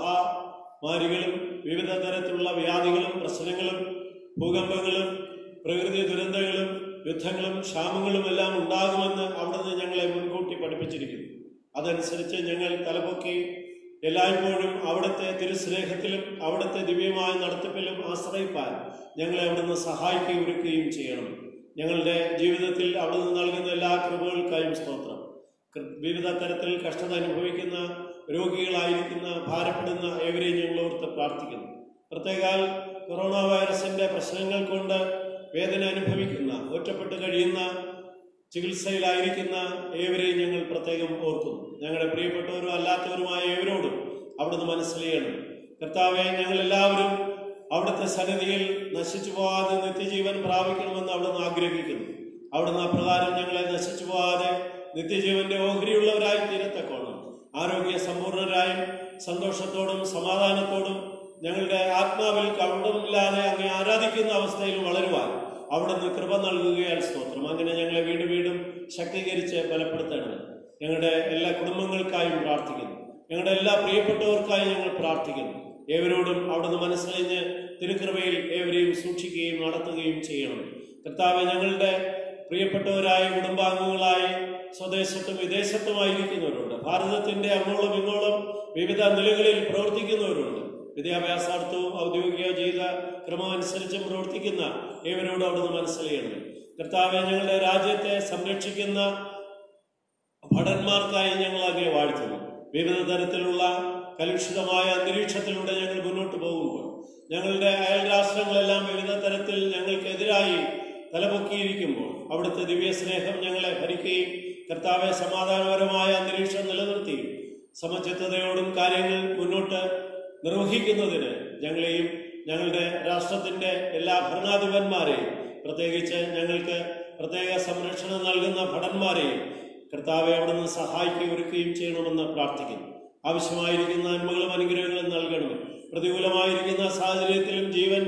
മഹാമാരികളും വിവിധ തരത്തിലുള്ള വ്യാധികളും പ്രശ്നങ്ങളും ഭൂകമ്പങ്ങളും പ്രകൃതി ദുരന്തങ്ങളും യുദ്ധങ്ങളും ക്ഷാമങ്ങളും എല്ലാം ഉണ്ടാകുമെന്ന് അവിടുന്ന് ഞങ്ങളെ മുൻകൂട്ടി പഠിപ്പിച്ചിരിക്കുന്നു അതനുസരിച്ച് ഞങ്ങൾ തലപൊക്കി എല്ലായ്പ്പോഴും അവിടുത്തെ തിരുസ്നേഹത്തിലും അവിടുത്തെ ദിവ്യമായ നടത്തിപ്പിലും ആശ്രയിപ്പാൻ ഞങ്ങളെ അവിടുന്ന് സഹായിക്കുകയും ഒരുക്കുകയും ചെയ്യണം ഞങ്ങളുടെ ജീവിതത്തിൽ അവിടുന്ന് നൽകുന്ന എല്ലാ കൃപകൾക്കായും സ്തോത്രം കൃ- വിവിധ തരത്തിൽ കഷ്ടത അനുഭവിക്കുന്ന രോഗികളായിരിക്കുന്ന ഭാരപ്പെടുന്ന ഏവരെയും ഞങ്ങൾ ഓർത്ത് പ്രാർത്ഥിക്കുന്നു പ്രത്യേകാൽ കൊറോണ വൈറസിന്റെ പ്രശ്നങ്ങൾ കൊണ്ട് വേദന അനുഭവിക്കുന്ന ഒറ്റപ്പെട്ട് കഴിയുന്ന ചികിത്സയിലായിരിക്കുന്ന ഏവരെയും ഞങ്ങൾ പ്രത്യേകം ഓർക്കുന്നു ഞങ്ങളുടെ പ്രിയപ്പെട്ടവരും അല്ലാത്തവരുമായ ഏവരോടും അവിടുന്ന് മനസ്സിലെയണം കർത്താവെ ഞങ്ങൾ എല്ലാവരും അവിടുത്തെ സന്നിധിയിൽ നശിച്ചു പോകാതെ നിത്യജീവൻ പ്രാപിക്കണമെന്ന് അവിടുന്ന് ആഗ്രഹിക്കുന്നു അവിടുന്ന് അപ്രകാരം ഞങ്ങളെ നശിച്ചു പോകാതെ നിത്യജീവന്റെ ഓഹരിയുള്ളവരായി തീരത്തക്കോണം ആരോഗ്യ സമ്പൂർണരായും സന്തോഷത്തോടും സമാധാനത്തോടും ഞങ്ങളുടെ ആത്മാവിൽ കൗണ്ടമില്ലാതെ അങ്ങേ ആരാധിക്കുന്ന അവസ്ഥയിൽ വളരുവാൻ അവിടുന്ന് കൃപ നൽകുകയാൽ സ്തോത്രം അങ്ങനെ ഞങ്ങളെ വീണ്ടും വീണ്ടും ശക്തീകരിച്ച് ബലപ്പെടുത്തണം ഞങ്ങളുടെ എല്ലാ കുടുംബങ്ങൾക്കായും പ്രാർത്ഥിക്കുന്നു ഞങ്ങളുടെ എല്ലാ പ്രിയപ്പെട്ടവർക്കായും ഞങ്ങൾ പ്രാർത്ഥിക്കുന്നു ഏവരോടും അവിടുന്ന് മനസ്സറിഞ്ഞ് തിരുക്കൃപയിൽ ഏവരെയും സൂക്ഷിക്കുകയും നടത്തുകയും ചെയ്യണം കർത്താവ് ഞങ്ങളുടെ പ്രിയപ്പെട്ടവരായ കുടുംബാംഗങ്ങളായി സ്വദേശത്തും വിദേശത്തുമായിരിക്കുന്നവരുണ്ട് ഭാരതത്തിന്റെ അങ്ങോളം ഇങ്ങോളം വിവിധ നിലകളിൽ പ്രവർത്തിക്കുന്നവരുണ്ട് വിദ്യാഭ്യാസാർത്ഥവും ഔദ്യോഗിക ജീവിത ക്രമമനുസരിച്ചും പ്രവർത്തിക്കുന്ന ഏവരോടും അവിടുന്ന് മനസ്സിലെയണം കർത്താവെ ഞങ്ങളുടെ രാജ്യത്തെ സംരക്ഷിക്കുന്ന ഭടന്മാർക്കായി ഞങ്ങൾ അങ്ങേ വാഴ്ത്തുന്നു വിവിധ തരത്തിലുള്ള കലുഷിതമായ അന്തരീക്ഷത്തിലൂടെ ഞങ്ങൾ മുന്നോട്ട് പോകുമ്പോൾ ഞങ്ങളുടെ അയൽ രാഷ്ട്രങ്ങളെല്ലാം വിവിധ തരത്തിൽ ഞങ്ങൾക്കെതിരായി തലപൊക്കിയിരിക്കുമ്പോൾ അവിടുത്തെ ദിവ്യ സ്നേഹം ഞങ്ങളെ ഭരിക്കുകയും കർത്താവെ സമാധാനപരമായ അന്തരീക്ഷം നിലനിർത്തിയും സമചിത്തതയോടും കാര്യങ്ങൾ മുന്നോട്ട് നിർവഹിക്കുന്നതിന് ഞങ്ങളെയും ഞങ്ങളുടെ രാഷ്ട്രത്തിന്റെ എല്ലാ ഭരണാധിപന്മാരെയും പ്രത്യേകിച്ച് ഞങ്ങൾക്ക് പ്രത്യേക സംരക്ഷണം നൽകുന്ന ഭടന്മാരെയും കർത്താവെ അവിടുന്ന് സഹായിക്കുകയും ഒരുക്കുകയും ചെയ്യണമെന്ന് പ്രാർത്ഥിക്കുന്നു ആവശ്യമായിരിക്കുന്ന നന്മകളും അനുഗ്രഹങ്ങളും നൽകണമേ പ്രതികൂലമായിരിക്കുന്ന സാഹചര്യത്തിലും ജീവൻ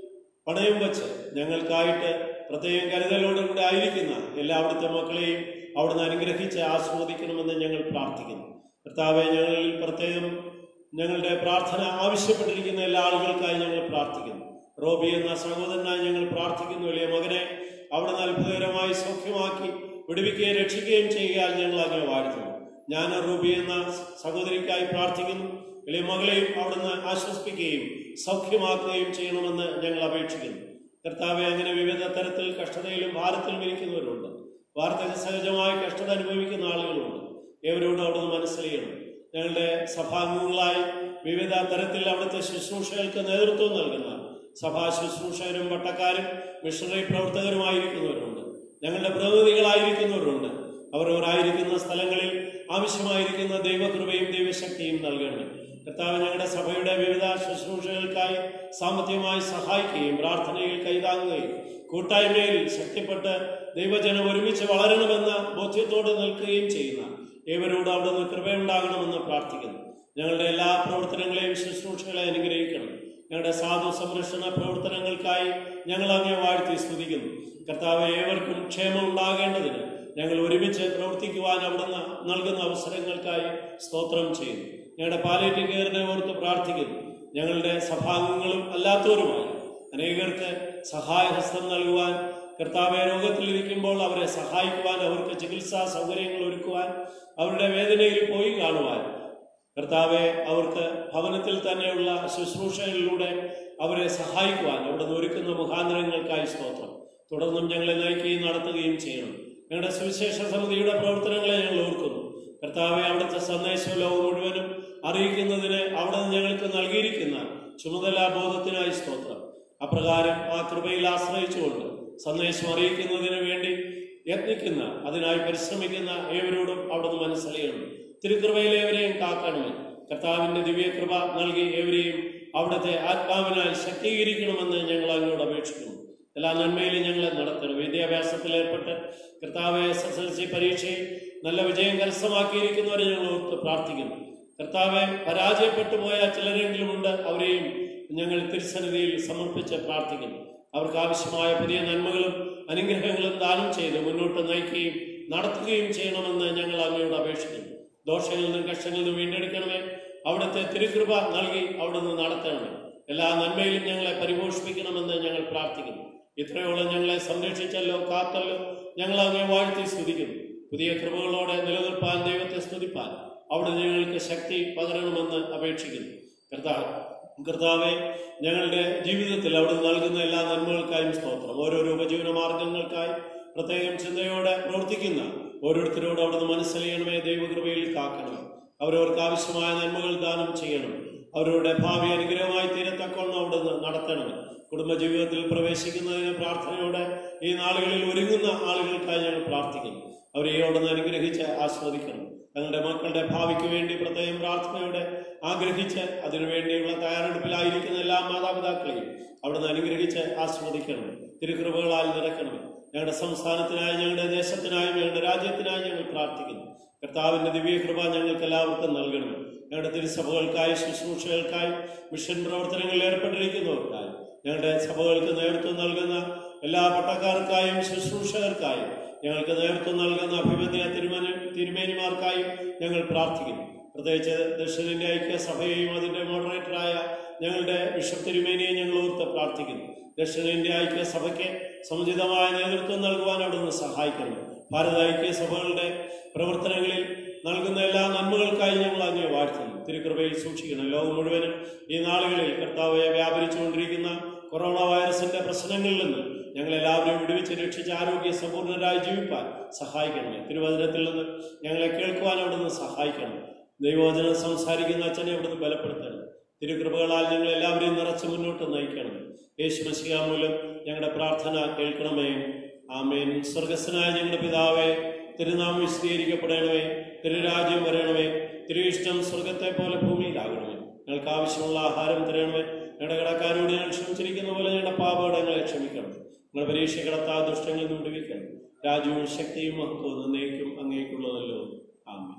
പണയം വച്ച് ഞങ്ങൾക്കായിട്ട് പ്രത്യേകം കരുതലോടുകൂടെ ആയിരിക്കുന്ന എല്ലാ അവിടുത്തെ മക്കളെയും അവിടുന്ന് അനുഗ്രഹിച്ച് ആസ്വദിക്കണമെന്ന് ഞങ്ങൾ പ്രാർത്ഥിക്കുന്നു കർത്താവെ ഞങ്ങളിൽ പ്രത്യേകം ഞങ്ങളുടെ പ്രാർത്ഥന ആവശ്യപ്പെട്ടിരിക്കുന്ന എല്ലാ ആളുകൾക്കായി ഞങ്ങൾ പ്രാർത്ഥിക്കുന്നു റോബി എന്ന സഹോദരനായി ഞങ്ങൾ പ്രാർത്ഥിക്കുന്നു വലിയ മകനെ അവിടുന്ന് അത്ഭുതകരമായി സൗഖ്യമാക്കി വിടുവിക്കുകയും രക്ഷിക്കുകയും ചെയ്യാൻ ഞങ്ങൾ അങ്ങനെ വാഴ്ത്തുന്നു ഞാൻ റൂബി എന്ന സഹോദരിക്കായി പ്രാർത്ഥിക്കുന്നു വലിയ മകളെയും അവിടുന്ന് ആശ്വസിപ്പിക്കുകയും സൗഖ്യമാക്കുകയും ചെയ്യണമെന്ന് ഞങ്ങൾ അപേക്ഷിക്കുന്നു കർത്താവെ അങ്ങനെ വിവിധ തരത്തിൽ കഷ്ടതയിലും ഭാരത്തിലും ഇരിക്കുന്നവരുണ്ട് വാർദ്ധക്യ സഹജമായ കഷ്ടത അനുഭവിക്കുന്ന ആളുകളുണ്ട് ഏവരോടും അവിടുന്ന് മനസ്സിലെയ്യണം ഞങ്ങളുടെ സഭാംഗങ്ങളായി വിവിധ തരത്തിൽ അവിടുത്തെ ശുശ്രൂഷകൾക്ക് നേതൃത്വം നൽകുന്ന സഭാ ശുശ്രൂഷകരും പട്ടക്കാരും മിഷണറി പ്രവർത്തകരുമായിരിക്കുന്നവരുണ്ട് ഞങ്ങളുടെ പ്രതിനിധികളായിരിക്കുന്നവരുണ്ട് അവരവരായിരിക്കുന്ന സ്ഥലങ്ങളിൽ ആവശ്യമായിരിക്കുന്ന ദൈവകൃപയും ദൈവശക്തിയും നൽകണം കർത്താവ് ഞങ്ങളുടെ സഭയുടെ വിവിധ ശുശ്രൂഷകൾക്കായി സാമ്പത്തികമായി സഹായിക്കുകയും പ്രാർത്ഥനയിൽ കൈതാങ്ങുകയും കൂട്ടായ്മയിൽ ശക്തിപ്പെട്ട് ദൈവജനം ഒരുമിച്ച് വളരണമെന്ന ബോധ്യത്തോടെ നിൽക്കുകയും ചെയ്യുന്ന ഏവരോട് അവിടുന്ന് കൃപയുണ്ടാകണമെന്ന് പ്രാർത്ഥിക്കുന്നു ഞങ്ങളുടെ എല്ലാ പ്രവർത്തനങ്ങളെയും ശുശ്രൂഷകളെ അനുഗ്രഹിക്കണം ഞങ്ങളുടെ സാധു സംരക്ഷണ പ്രവർത്തനങ്ങൾക്കായി ഞങ്ങൾ അങ്ങേ വാഴ്ത്തി സ്തുതിക്കുന്നു കർത്താവ് ഏവർക്കും ക്ഷേമം ഉണ്ടാകേണ്ടതിന് ഞങ്ങൾ ഒരുമിച്ച് പ്രവർത്തിക്കുവാൻ അവിടുന്ന് നൽകുന്ന അവസരങ്ങൾക്കായി സ്തോത്രം ചെയ്യുന്നു ഞങ്ങളുടെ പാലേറ്റീവ് കെയറിനെ ഓർത്ത് പ്രാർത്ഥിക്കുന്നു ഞങ്ങളുടെ സഭാംഗങ്ങളും അല്ലാത്തവരുമായി അനേകർക്ക് സഹായഹസ്തം നൽകുവാൻ കർത്താവെ രോഗത്തിലിരിക്കുമ്പോൾ അവരെ സഹായിക്കുവാൻ അവർക്ക് ചികിത്സാ സൗകര്യങ്ങൾ ഒരുക്കുവാൻ അവരുടെ വേദനയിൽ പോയി കാണുവാൻ കർത്താവെ അവർക്ക് ഭവനത്തിൽ തന്നെയുള്ള ശുശ്രൂഷകളിലൂടെ അവരെ സഹായിക്കുവാൻ അവിടുന്ന് ഒരുക്കുന്ന മുഖാന്തരങ്ങൾക്കായി സ്തോത്രം തുടർന്നും ഞങ്ങളെ നയിക്കുകയും നടത്തുകയും ചെയ്യണം ഞങ്ങളുടെ സുവിശേഷ സമിതിയുടെ പ്രവർത്തനങ്ങളെ ഞങ്ങൾ ഓർക്കുന്നു കർത്താവെ അവിടുത്തെ സന്ദേശം ലോകം മുഴുവനും അറിയിക്കുന്നതിന് അവിടെ നിന്ന് ഞങ്ങൾക്ക് നൽകിയിരിക്കുന്ന ചുമതലാബോധത്തിനായി സ്തോത്രം അപ്രകാരം ആ കൃപയിൽ ആശ്രയിച്ചുകൊണ്ട് സന്ദേശം അറിയിക്കുന്നതിന് വേണ്ടി യത്നിക്കുന്ന അതിനായി പരിശ്രമിക്കുന്ന ഏവരോടും അവിടുന്ന് മനസ്സറിയണം തിരുകൃപയിൽ ഏവരെയും കാക്കണമേ കർത്താവിന്റെ ദിവ്യകൃപ നൽകി ഏവരെയും അവിടുത്തെ ആത്മാവിനാൽ ശക്തീകരിക്കണമെന്ന് ഞങ്ങൾ അങ്ങോട്ട് അപേക്ഷിക്കുന്നു എല്ലാ നന്മയിലും ഞങ്ങളെ നടത്തണം വിദ്യാഭ്യാസത്തിൽ ഏർപ്പെട്ട് കർത്താവ് എസ് എസ് എൽ സി പരീക്ഷയിൽ നല്ല വിജയം കരസ്ഥമാക്കിയിരിക്കുന്നവരെ ഞങ്ങൾ ഓർത്ത് പ്രാർത്ഥിക്കുന്നു കർത്താവെ പരാജയപ്പെട്ടു പോയ ചിലരെങ്കിലും ഉണ്ട് അവരെയും ഞങ്ങൾ തിരുസന്നിധിയിൽ സമർപ്പിച്ച് പ്രാർത്ഥിക്കുന്നു അവർക്ക് ആവശ്യമായ പുതിയ നന്മകളും അനുഗ്രഹങ്ങളും ദാനം ചെയ്ത് മുന്നോട്ട് നയിക്കുകയും നടത്തുകയും ചെയ്യണമെന്ന് ഞങ്ങൾ അങ്ങയോട് അപേക്ഷിക്കുന്നു ദോഷങ്ങളിൽ നിന്നും കഷ്ടങ്ങളിൽ നിന്നും വീണ്ടെടുക്കണമേ അവിടുത്തെ തിരുകൃപ നൽകി അവിടുന്ന് നടത്തണമേ എല്ലാ നന്മയിലും ഞങ്ങളെ പരിപോഷിപ്പിക്കണമെന്ന് ഞങ്ങൾ പ്രാർത്ഥിക്കുന്നു ഇത്രയോളം ഞങ്ങളെ സംരക്ഷിച്ചല്ലോ കാത്തല്ലോ ഞങ്ങൾ അങ്ങേ വാഴ്ത്തി സ്തുതിക്കുന്നു പുതിയ കൃപകളോടെ നിലനിൽപ്പാൻ ദൈവത്തെ സ്തുതിപ്പാൻ അവിടെ ഞങ്ങൾക്ക് ശക്തി പകരണമെന്ന് അപേക്ഷിക്കുന്നു കർത്താവ് കർത്താവെ ഞങ്ങളുടെ ജീവിതത്തിൽ അവിടെ നൽകുന്ന എല്ലാ നന്മകൾക്കായും സ്തോത്രം ഓരോരോ ഉപജീവന മാർഗങ്ങൾക്കായി പ്രത്യേകം ചിന്തയോടെ പ്രവർത്തിക്കുന്ന ഓരോരുത്തരോട് അവിടുന്ന് മനസ്സലിയണമേ ദൈവകൃപയിൽ കാക്കണമേ അവരവർക്ക് ആവശ്യമായ നന്മകൾ ദാനം ചെയ്യണം അവരുടെ ഭാവി അനുഗ്രഹമായി തീരത്തക്കോണം അവിടുന്ന് നടത്തണമേ കുടുംബജീവിതത്തിൽ പ്രവേശിക്കുന്നതിന് പ്രാർത്ഥനയോടെ ഈ നാളുകളിൽ ഒരുങ്ങുന്ന ആളുകൾക്കായി ഞങ്ങൾ പ്രാർത്ഥിക്കുന്നു അവരെ അവിടുന്ന് അനുഗ്രഹിച്ച് ആസ്വദിക്കണം തങ്ങളുടെ മക്കളുടെ ഭാവിക്ക് വേണ്ടി പ്രത്യേകം പ്രാർത്ഥനയോടെ ആഗ്രഹിച്ച് അതിനുവേണ്ടിയുള്ള തയ്യാറെടുപ്പിലായിരിക്കുന്ന എല്ലാ മാതാപിതാക്കളെയും അവിടുന്ന് അനുഗ്രഹിച്ച് ആസ്വദിക്കണം തിരുകൃപകളാൽ നിറയ്ക്കണം ഞങ്ങളുടെ സംസ്ഥാനത്തിനായി ഞങ്ങളുടെ ദേശത്തിനായി ഞങ്ങളുടെ രാജ്യത്തിനായി ഞങ്ങൾ പ്രാർത്ഥിക്കുന്നു കർത്താവിന്റെ ദിവ്യകൃപ ഞങ്ങൾക്ക് എല്ലാവർക്കും നൽകണം ഞങ്ങളുടെ തിരുസഭകൾക്കായി ശുശ്രൂഷകൾക്കായി മിഷൻ പ്രവർത്തനങ്ങളിൽ ഏർപ്പെട്ടിരിക്കുന്നവർക്കായി ഞങ്ങളുടെ സഭകൾക്ക് നേതൃത്വം നൽകുന്ന എല്ലാ പട്ടക്കാർക്കായും ശുശ്രൂഷകർക്കായും ഞങ്ങൾക്ക് നേതൃത്വം നൽകുന്ന അഭിമന്യ തിരുമന തിരുമേനിമാർക്കായും ഞങ്ങൾ പ്രാർത്ഥിക്കുന്നു പ്രത്യേകിച്ച് ദക്ഷിണേന്ത്യ ഐക്യ സഭയെയും അതിന്റെ മോഡറേറ്ററായ ഞങ്ങളുടെ ബിഷപ്പ് തിരുമേനിയെ ഞങ്ങൾ ഓർത്ത് പ്രാർത്ഥിക്കുന്നു ദക്ഷിണേന്ത്യ ഐക്യ സഭയ്ക്ക് സമുചിതമായ നേതൃത്വം നൽകുവാൻ അവിടുന്ന് സഹായിക്കണം ഭാരത ഐക്യ സഭകളുടെ പ്രവർത്തനങ്ങളിൽ നൽകുന്ന എല്ലാ നന്മകൾക്കായി ഞങ്ങൾ അങ്ങേ വാഴ്ത്തുന്നു തിരുകൃപയിൽ സൂക്ഷിക്കണം ലോകം മുഴുവനും ഈ നാളുകളിൽ കർത്താവെ വ്യാപരിച്ചുകൊണ്ടിരിക്കുന്ന കൊറോണ വൈറസിന്റെ പ്രശ്നങ്ങളിൽ നിന്ന് ഞങ്ങൾ എല്ലാവരെയും വിടുവിച്ച് രക്ഷിച്ച് ആരോഗ്യ സമ്പൂർണ്ണരായി ജീവിപ്പാൻ സഹായിക്കണമേ തിരുവചനത്തിൽ നിന്ന് ഞങ്ങളെ കേൾക്കുവാൻ അവിടുന്ന് സഹായിക്കണം ദൈവവചനം സംസാരിക്കുന്ന അച്ഛനെ അവിടുന്ന് ബലപ്പെടുത്തണം തിരുകൃപകളാൽ ഞങ്ങൾ എല്ലാവരെയും നിറച്ച് മുന്നോട്ട് നയിക്കണം യേശു മസിക മൂലം ഞങ്ങളുടെ പ്രാർത്ഥന കേൾക്കണമേ ആമേൻ സ്വർഗസ്വനായ ഞങ്ങളുടെ പിതാവേ തിരുനാമം വിശദീകരിക്കപ്പെടണമേ തിരുരാജ്യം വരണമേ തിരുവിഷ്ടം സ്വർഗത്തെ പോലെ ഭൂമിയിലാകണമേ ഞങ്ങൾക്ക് ആവശ്യമുള്ള ആഹാരം തരണമേ ഞങ്ങളുടെ കടക്കാരോട് ഞങ്ങൾ ക്ഷമിച്ചിരിക്കുന്ന പോലെ ഞങ്ങളുടെ പാപകടങ്ങളെ ക്ഷമിക്കണം ഞങ്ങളുടെ പരീക്ഷ കിടത്താ ദുഷ്ടങ്ങളിൽ നിന്ന് വിടുവിക്കണം രാജ്യവും ശക്തിയും മഹത്വവും എന്നേക്കും അങ്ങേക്കുള്ളതല്ലോ ആമേൻ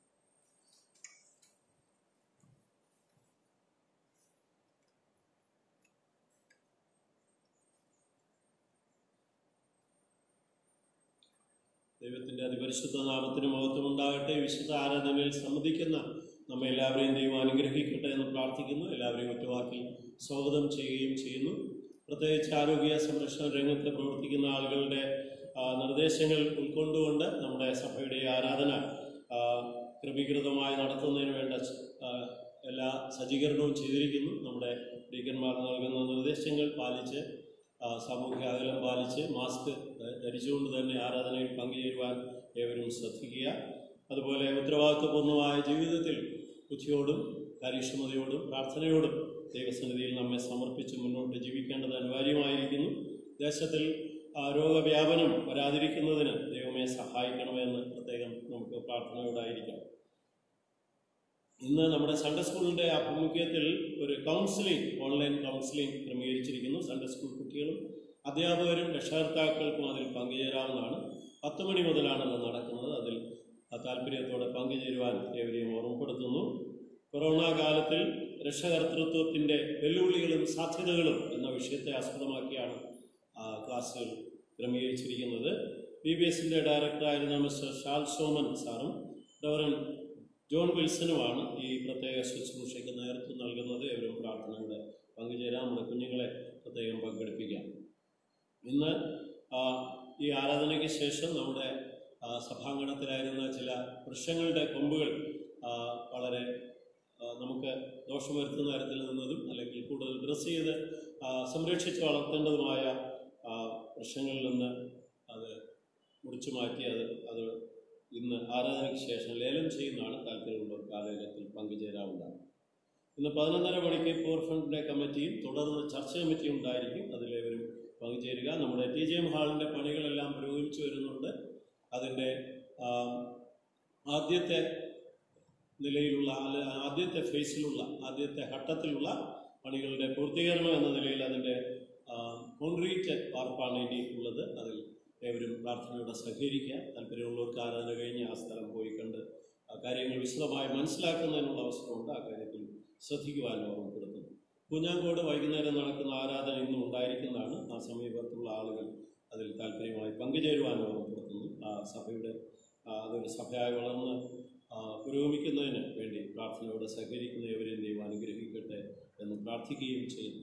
ദൈവത്തിന്റെ അതിപരിശുദ്ധ നാമത്തിന് മഹത്വം ഉണ്ടാകട്ടെ വിശുദ്ധ ആരാധനയിൽ സംബന്ധിക്കുന്ന നമ്മെ എല്ലാവരെയും ദൈവം അനുഗ്രഹിക്കട്ടെ എന്ന് പ്രാർത്ഥിക്കുന്നു എല്ലാവരെയും ഒറ്റവാക്കി സ്വാഗതം ചെയ്യുകയും ചെയ്യുന്നു പ്രത്യേകിച്ച് ആരോഗ്യ സംരക്ഷണ രംഗത്ത് പ്രവർത്തിക്കുന്ന ആളുകളുടെ ആ, നിർദ്ദേശങ്ങൾ ഉൾക്കൊണ്ടുകൊണ്ട് നമ്മുടെ സഭയുടെ ഈ ആരാധന ആ, ക്രമീകൃതമായി നടത്തുന്നതിന് വേണ്ട ആ, എല്ലാ സജ്ജീകരണവും ചെയ്തിരിക്കുന്നു നമ്മുടെ ഡീക്കന്മാർ നൽകുന്ന നിർദ്ദേശങ്ങൾ പാലിച്ച് ആ, സാമൂഹിക അകലം പാലിച്ച് മാസ്ക് ധ- ധരിച്ചുകൊണ്ട് തന്നെ ആരാധനയിൽ പങ്കുചേരുവാൻ ഏവരും ശ്രദ്ധിക്കുക അതുപോലെ ഉത്തരവാദിത്വപൂർണ്ണമായ ജീവിതത്തിൽ ബുദ്ധിയോടും കാര്യക്ഷമതയോടും പ്രാർത്ഥനയോടും ദൈവസന്നിധിയിൽ നമ്മെ സമർപ്പിച്ച് മുന്നോട്ട് ജീവിക്കേണ്ടത് അനിവാര്യമായിരിക്കുന്നു ദേശത്തിൽ ആ, രോഗവ്യാപനം വരാതിരിക്കുന്നതിന് ദൈവമേ സഹായിക്കണമെന്ന് പ്രത്യേകം നമുക്ക് പ്രാർത്ഥനയോടായിരിക്കാം ഇന്ന് നമ്മുടെ സൺഡേ സ്കൂളിൻ്റെ ആഭിമുഖ്യത്തിൽ ഒരു കൗൺസിലിംഗ് ഓൺലൈൻ കൗൺസിലിംഗ് ക്രമീകരിച്ചിരിക്കുന്നു സൺഡേ സ്കൂൾ കുട്ടികളും അധ്യാപകരും രക്ഷകർത്താക്കൾക്കും അതിൽ പങ്കുചേരാവുന്നതാണ് പത്ത് മണി മുതലാണ് അത് നടക്കുന്നത് അതിൽ ആ താല്പര്യത്തോടെ പങ്കുചേരുവാൻ ഏവരെയും ഓർമ്മപ്പെടുത്തുന്നു കൊറോണ കാലത്തിൽ രക്ഷകർത്തൃത്വത്തിൻ്റെ വെല്ലുവിളികളും സാധ്യതകളും എന്ന വിഷയത്തെ ആസ്പദമാക്കിയാണ് ആ, ക്ലാസ്സുകൾ ക്രമീകരിച്ചിരിക്കുന്നത് ബി ബി എസിൻ്റെ ഡയറക്ടറായിരുന്ന മിസ്റ്റർ ഷാൽ സോമൻ സാറും റവറൻ ജോൺ വിൽസനുമാണ് ഈ പ്രത്യേക ശുശ്രൂഷയ്ക്ക് നേതൃത്വം നൽകുന്നത് ഇവരും പ്രാർത്ഥന പ്രാർത്ഥനയുടെ പങ്കുചേരാൻ നമ്മുടെ കുഞ്ഞുങ്ങളെ പ്രത്യേകം പങ്കെടുപ്പിക്കാം ഇന്ന് ആ, ഈ ആരാധനയ്ക്ക് ശേഷം നമ്മുടെ ആ, സഭാങ്കണത്തിലായിരുന്ന ചില വൃക്ഷങ്ങളുടെ കൊമ്പുകൾ ആ, വളരെ ആ, നമുക്ക് ദോഷം വരുത്തുന്ന തരത്തിൽ നിന്നതും അല്ലെങ്കിൽ കൂടുതൽ ഡ്രസ്സ് ചെയ്ത് ആ, സംരക്ഷിച്ച് വളർത്തേണ്ടതുമായ ആ, വൃക്ഷങ്ങളിൽ നിന്ന് അത് മുറിച്ചു മാറ്റി അത് അത് ഇന്ന് ആരാധനയ്ക്ക് ശേഷം ലേലം ചെയ്യുന്നതാണ് താല്പര്യമുള്ളവർക്ക് ആ ലേലത്തിൽ പങ്കുചേരാവുന്നതാണ് ഇന്ന് പതിനൊന്നര മണിക്ക് പൂർ ഫണ്ടിൻ്റെ കമ്മിറ്റിയും തുടർന്ന് ചർച്ച കമ്മിറ്റിയും ഉണ്ടായിരിക്കും അതിലേവരും പങ്കുചേരുക നമ്മുടെ ടി ജി എം ഹാളിൻ്റെ പണികളെല്ലാം പുരോഗമിച്ചു വരുന്നുണ്ട് അതിൻ്റെ ആ, ആദ്യത്തെ നിലയിലുള്ള അല്ല, ആദ്യത്തെ ഫേസിലുള്ള ആദ്യത്തെ ഘട്ടത്തിലുള്ള പണികളുടെ പൂർത്തീകരണം എന്ന നിലയിൽ അതിൻ്റെ കോൺക്രീറ്റ് വാർപ്പാണ് ഇനി ഉള്ളത് അതിൽ ഏവരും പ്രാർത്ഥനയോടെ സഹകരിക്കുക താല്പര്യമുള്ളവർക്ക് ആരാധന കഴിഞ്ഞ് ആ സ്ഥലം പോയി കണ്ട് ആ കാര്യങ്ങൾ വിശദമായി മനസ്സിലാക്കുന്നതിനുള്ള അവസരമുണ്ട് ആ കാര്യത്തിൽ ശ്രദ്ധിക്കുവാൻ ഓർമ്മപ്പെടുത്തുന്നു കുഞ്ഞാങ്കോട് വൈകുന്നേരം നടക്കുന്ന ആരാധന ഇന്നും ഉണ്ടായിരിക്കുന്നതാണ് ആ സമീപത്തുള്ള ആളുകൾ അതിൽ താല്പര്യമായി പങ്കുചേരുവാൻ ഓർമ്മപ്പെടുത്തുന്നു ആ സഭയുടെ ആ, അതൊരു സഭയായി വളർന്ന് ആ, പുരോഗമിക്കുന്നതിന് വേണ്ടി പ്രാർത്ഥനയോടെ സഹകരിക്കുന്ന ഏവരെയും ദൈവം അനുഗ്രഹിക്കട്ടെ എന്ന് പ്രാർത്ഥിക്കുകയും ചെയ്യുന്നു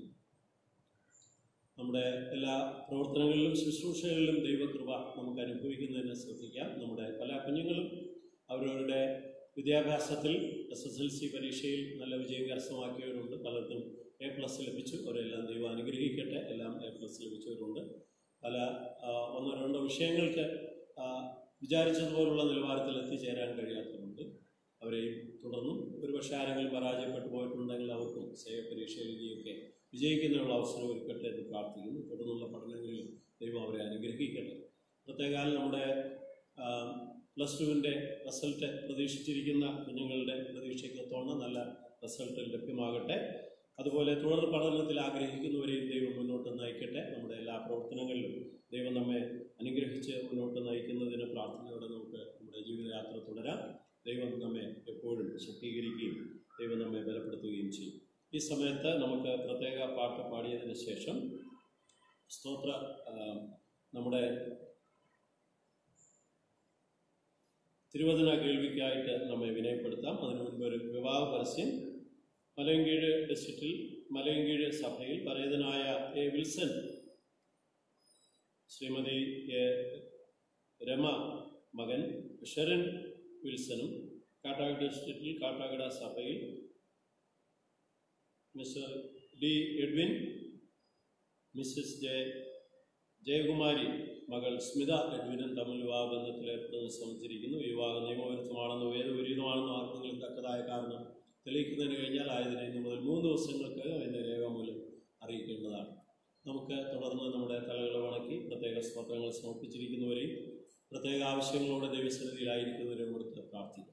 നമ്മുടെ എല്ലാ പ്രവർത്തനങ്ങളിലും ശുശ്രൂഷകളിലും ദൈവകൃപ നമുക്ക് അനുഭവിക്കുന്നതിന് ശ്രദ്ധിക്കാം നമ്മുടെ പല കുഞ്ഞുങ്ങളും അവരവരുടെ വിദ്യാഭ്യാസത്തിൽ എസ് എസ് എൽ സി പരീക്ഷയിൽ നല്ല വിജയം കരസ്ഥമാക്കിയവരുണ്ട് പലർക്കും എ പ്ലസ് ലഭിച്ചു അവരെല്ലാം ദൈവം അനുഗ്രഹിക്കട്ടെ എല്ലാം എ പ്ലസ് ലഭിച്ചവരുണ്ട് പല ആ, ഒന്നോ രണ്ടോ വിഷയങ്ങൾക്ക് ആ, വിചാരിച്ചതുപോലുള്ള നിലവാരത്തിൽ എത്തിച്ചേരാൻ കഴിയാത്തവരുണ്ട് അവരെയും തുടർന്നും ഒരുപക്ഷെ ആരെങ്കിലും പരാജയപ്പെട്ടു പോയിട്ടുണ്ടെങ്കിൽ അവർക്കും സേവ പരീക്ഷയിൽ ഇനിയൊക്കെ വിജയിക്കുന്നതിനുള്ള അവസരം ഒരുക്കട്ടെ എന്ന് പ്രാർത്ഥിക്കുന്നു തുടർന്നുള്ള പഠനങ്ങളിൽ ദൈവം അവരെ അനുഗ്രഹിക്കട്ടെ പ്രത്യേകാൽ നമ്മുടെ പ്ലസ് ടുവിൻ്റെ റിസൾട്ട് പ്രതീക്ഷിച്ചിരിക്കുന്ന കുഞ്ഞുങ്ങളുടെ പ്രതീക്ഷയ്ക്കൊത്തോണം നല്ല റിസൾട്ട് ലഭ്യമാകട്ടെ അതുപോലെ തുടർ പഠനത്തിൽ ആഗ്രഹിക്കുന്നവരെയും ദൈവം മുന്നോട്ട് നയിക്കട്ടെ നമ്മുടെ എല്ലാ പ്രവർത്തനങ്ങളിലും ദൈവം നമ്മെ അനുഗ്രഹിച്ച് മുന്നോട്ട് നയിക്കുന്നതിന് പ്രാർത്ഥനയോടെ നമുക്ക് നമ്മുടെ ജീവിതയാത്ര തുടരാം ദൈവം നമ്മെ എപ്പോഴും ശക്തീകരിക്കുകയും ദൈവം നമ്മെ ബലപ്പെടുത്തുകയും ചെയ്യും ഈ സമയത്ത് നമുക്ക് പ്രത്യേക പാട്ട് പാടിയതിന് ശേഷം സ്തോത്ര ആ, നമ്മുടെ തിരുവചന കേൾവിക്കായിട്ട് നമ്മെ വിനയപ്പെടുത്താം അതിനു മുൻപ് ഒരു വിവാഹ പരസ്യം മലയങ്കീഴ് ഡിസ്ട്രിക്റ്റിൽ മലയങ്കീഴ് സഭയിൽ പരേതനായ A Wilson Shrimati A Rama മകൻ ഷെറിൻ വിൽസണും കാട്ടാക്കട ഡിസ്ട്രിക്റ്റിൽ കാട്ടാക്കട സഭയിൽ Mr D Edwin Mrs Jaya Jayakumari മകൾ സ്മിത എഡ്വിനും തമ്മിൽ വിവാഹ ബന്ധത്തിൽ ഏർപ്പെടുന്ന ശ്രമിച്ചിരിക്കുന്നു ഈ വിവാഹം നിയമവിരുദ്ധമാണെന്നോ വേദവിരുദ്ധമാണെന്നോ ആർക്കെങ്കിലും തക്കതായ കാരണം തെളിയിക്കുന്നതിന് കഴിഞ്ഞാൽ ആയതിനെ ഇന്ന് മുതൽ മൂന്ന് ദിവസങ്ങൾക്കകം അതിൻ്റെ രേഖാമൂലം അറിയിക്കേണ്ടതാണ് നമുക്ക് തുടർന്ന് നമ്മുടെ തലകൾ വണക്കി പ്രത്യേക സ്തോത്രങ്ങൾ സമർപ്പിച്ചിരിക്കുന്നവരെയും പ്രത്യേക ആവശ്യങ്ങളോടെ ദൈവസന്നിധിയിലായിരിക്കുന്നവരെയും കൊടുത്ത് പ്രാർത്ഥിക്കാം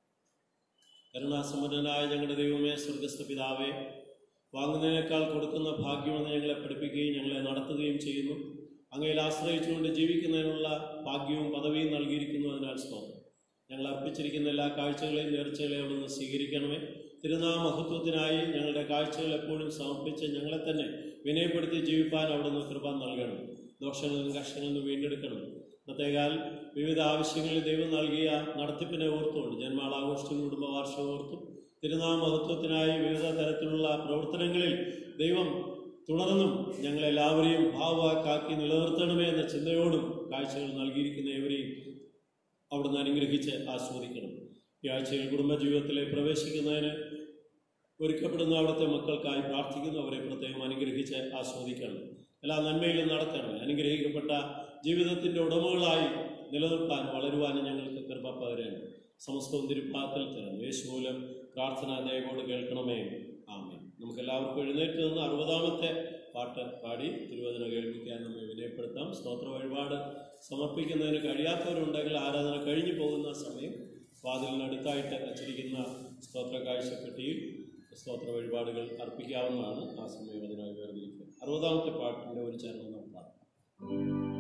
കരുണാസമ്പന്നനായ ഞങ്ങളുടെ ദൈവമേ സ്വർഗസ്ഥ പിതാവേ വാങ്ങുന്നതിനേക്കാൾ കൊടുക്കുന്ന ഭാഗ്യമെന്ന് ഞങ്ങളെ പഠിപ്പിക്കുകയും ഞങ്ങളെ നടത്തുകയും ചെയ്യുന്നു അങ്ങയിൽ ആശ്രയിച്ചുകൊണ്ട് ജീവിക്കുന്നതിനുള്ള ഭാഗ്യവും പദവിയും നൽകിയിരിക്കുന്നു അതിനാൽ സ്തോത്രം ഞങ്ങൾ അർപ്പിച്ചിരിക്കുന്ന എല്ലാ കാഴ്ചകളെയും നേർച്ചകളെയും അവിടുന്ന് സ്വീകരിക്കണമേ തിരുനാമഹത്വത്തിനായി ഞങ്ങളുടെ കാഴ്ചകൾ എപ്പോഴും സമർപ്പിച്ച് ഞങ്ങളെ തന്നെ വിനയപ്പെടുത്തി ജീവിപ്പാൻ അവിടുന്ന് കൃപ നൽകണം ദോഷങ്ങളിൽ നിന്നും കഷ്ടങ്ങളിൽ നിന്ന് വീണ്ടെടുക്കണം പ്രത്യേകാൽ വിവിധ ആവശ്യങ്ങളിൽ ദൈവം നൽകിയ നടത്തിപ്പിനെ ഓർത്തുകൊണ്ട് ജന്മാളാഘോഷത്തിനും കുടുംബവാർഷികം ഓർത്തും തിരുനാമഹത്വത്തിനായി വിവിധ തരത്തിലുള്ള പ്രവർത്തനങ്ങളിൽ ദൈവം തുടർന്നും ഞങ്ങളെല്ലാവരെയും ഭാവവാക്കാക്കി നിലനിർത്തണമേ എന്ന ചിന്തയോടും കാഴ്ചകൾ നൽകിയിരിക്കുന്ന ഏവരെയും അവിടുന്ന് അനുഗ്രഹിച്ച് ആസ്വദിക്കണം ഈ ആഴ്ചയിൽ കുടുംബജീവിതത്തിലെ പ്രവേശിക്കുന്നതിന് ഒരുക്കപ്പെടുന്ന അവിടുത്തെ മക്കൾക്കായി പ്രാർത്ഥിക്കുന്നു അവരെ പ്രത്യേകം അനുഗ്രഹിച്ച് ആസ്വദിക്കണം എല്ലാ നന്മയിലും നടത്തണം അനുഗ്രഹിക്കപ്പെട്ട ജീവിതത്തിൻ്റെ ഉടമകളായി നിലനിർത്താൻ വളരുവാനും ഞങ്ങൾക്ക് കൃപ പകരണം സമസ്തവും തിരുപ്പാത്തിൽ തരണം യേശു മൂലം പ്രാർത്ഥന ദയവോട് കേൾക്കണമേ ആമേ നമുക്ക് എല്ലാവർക്കും എഴുന്നേറ്റ് നിന്ന് അറുപതാമത്തെ പാട്ട് പാടി തിരുവചന കേൾപ്പിക്കാൻ നമ്മെ വിനയപ്പെടുത്താം സ്തോത്ര വഴിപാട് സമർപ്പിക്കുന്നതിന് കഴിയാത്തവരുണ്ടെങ്കിൽ ആരാധന കഴിഞ്ഞു പോകുന്ന സമയം വാതിലിനടുത്തായിട്ട് വച്ചിരിക്കുന്ന സ്തോത്ര കാഴ്ചപ്പെട്ടിയിൽ സ്തോത്ര വഴിപാടുകൾ അർപ്പിക്കാവുന്നതാണ് ആ സമയം അതിനായി വേർതിരിക്കുക അറുപതാമത്തെ പാട്ടിൻ്റെ ഒരു ചരണം നാം പാടാം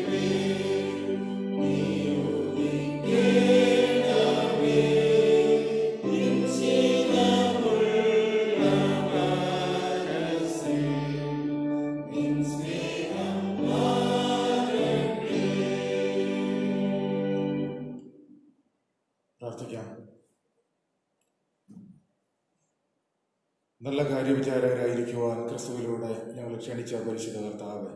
യേശുവേ നല്ല കാര്യവിചാരകരായിരിക്കുവാൻ ക്രിസ്തുവിലൂടെ ഞങ്ങൾ ക്ഷണിച്ച പരിശുദ്ധ കർത്താവ്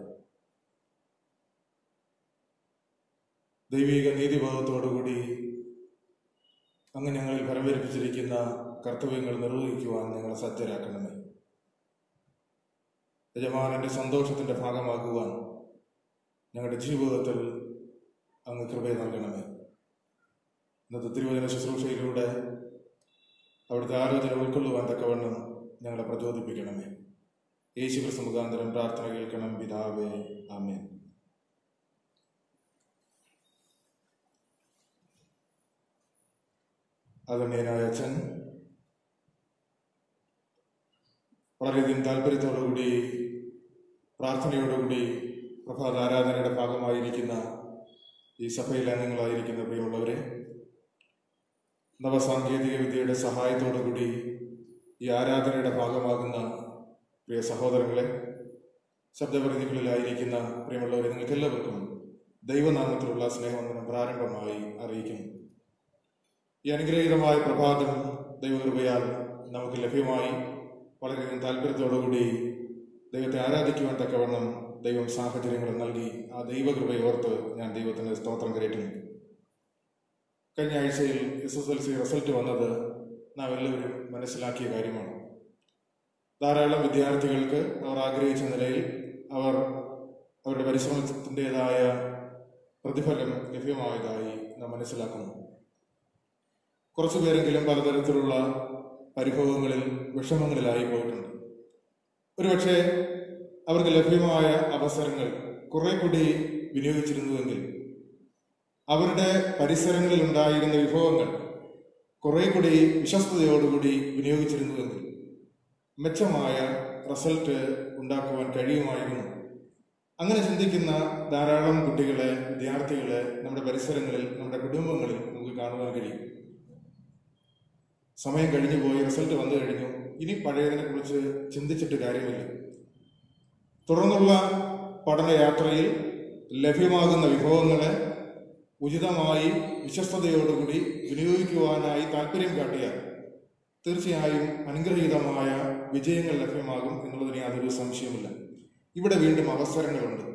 ദൈവിക നീതിബോധത്തോടുകൂടി അങ്ങ് ഞങ്ങളിൽ പരമേൽപ്പിച്ചിരിക്കുന്ന കർത്തവ്യങ്ങൾ നിർവഹിക്കുവാൻ ഞങ്ങളെ സജ്ജരാക്കണമേ യജമാനന്റെ സന്തോഷത്തിന്റെ ഭാഗമാക്കുവാൻ ഞങ്ങളുടെ ജീവിതത്തിൽ അങ്ങ് കൃപ നൽകണമേ ഇന്നത്തെ തിരുവചന ശുശ്രൂഷയിലൂടെ അവിടുത്തെ ആലോചന ഉൾക്കൊള്ളുവാൻ തക്കവണ്ണം ഞങ്ങളെ പ്രചോദിപ്പിക്കണമേ യേശു ക്രിസ്തു മുഖാന്തരം പ്രാർത്ഥന കേൾക്കണം പിതാവേ ആമേൻ ആദരണീയനായ അച്ഛൻ വളരെയധികം താല്പര്യത്തോടുകൂടി പ്രാർത്ഥനയോടുകൂടി പ്രഭാത ആരാധനയുടെ ഭാഗമായിരിക്കുന്ന ഈ സഭയിലെ അംഗങ്ങളായിരിക്കുന്ന പ്രിയമുള്ളവരെ നവസാങ്കേതിക വിദ്യയുടെ സഹായത്തോടുകൂടി ഈ ആരാധനയുടെ ഭാഗമാകുന്ന പ്രിയ സഹോദരങ്ങളെ ശബ്ദപരിധികളിലായിരിക്കുന്ന പ്രിയമുള്ളവരെ നിങ്ങൾക്ക് എല്ലാവർക്കും ദൈവനാമത്തിലുള്ള സ്നേഹവന്ദനം പ്രാരംഭമായി അറിയിക്കുന്നു ഈ അനുഗ്രഹീതമായ പ്രഭാതം ദൈവകൃപയാൽ നമുക്ക് ലഭ്യമായി വളരെയധികം താല്പര്യത്തോടുകൂടി ദൈവത്തെ ആരാധിക്കുവാൻ തക്കവണ്ണം ദൈവം സാഹചര്യങ്ങൾ നൽകി ആ ദൈവകൃപയെ ഓർത്ത് ഞാൻ ദൈവത്തിന് സ്തോത്രം കരയറ്റുന്നു കഴിഞ്ഞ ആഴ്ചയിൽ S S L C result വന്നത് നാം എല്ലാവരും മനസ്സിലാക്കിയ കാര്യമാണ് ധാരാളം വിദ്യാർത്ഥികൾക്ക് അവർ ആഗ്രഹിച്ച നിലയിൽ അവർ അവരുടെ പരിശ്രമത്തിൻ്റെതായ പ്രതിഫലം ലഭ്യമായതായി നാം മനസ്സിലാക്കുന്നു കുറച്ചു പേരെങ്കിലും പലതരത്തിലുള്ള പരിഭവങ്ങളിൽ വിഷമങ്ങളിലായി പോയിട്ടുണ്ട് ഒരുപക്ഷെ അവർക്ക് ലഭ്യമായ അവസരങ്ങൾ കുറെ കൂടി വിനിയോഗിച്ചിരുന്നുവെങ്കിൽ അവരുടെ പരിസരങ്ങളിൽ ഉണ്ടായിരുന്ന വിഭവങ്ങൾ കുറെ കൂടി വിശ്വസ്തയോടുകൂടി വിനിയോഗിച്ചിരുന്നുവെങ്കിൽ മെച്ചമായ റിസൾട്ട് ഉണ്ടാക്കുവാൻ കഴിയുമായിരുന്നു അങ്ങനെ ചിന്തിക്കുന്ന ധാരാളം കുട്ടികളെ വിദ്യാർത്ഥികളെ നമ്മുടെ പരിസരങ്ങളിൽ നമ്മുടെ കുടുംബങ്ങളിൽ നമുക്ക് കാണുവാൻ കഴിയും സമയം കഴിഞ്ഞു പോയി റിസൾട്ട് വന്നു കഴിഞ്ഞു ഇനി പഴയതിനെ കുറിച്ച് ചിന്തിച്ചിട്ട് കാര്യമില്ല തുടർന്നുള്ള പഠനയാത്രയിൽ ലഭ്യമാകുന്ന വിഭവങ്ങളെ ഉചിതമായി വിശ്വസ്തയോടുകൂടി വിനിയോഗിക്കുവാനായി താല്പര്യം കാട്ടിയാൽ തീർച്ചയായും അനുഗ്രഹീതമായ വിജയങ്ങൾ ലഭ്യമാകും എന്നുള്ളതിന് യാതൊരു സംശയമില്ല ഇവിടെ വീണ്ടും അവസരങ്ങളുണ്ട്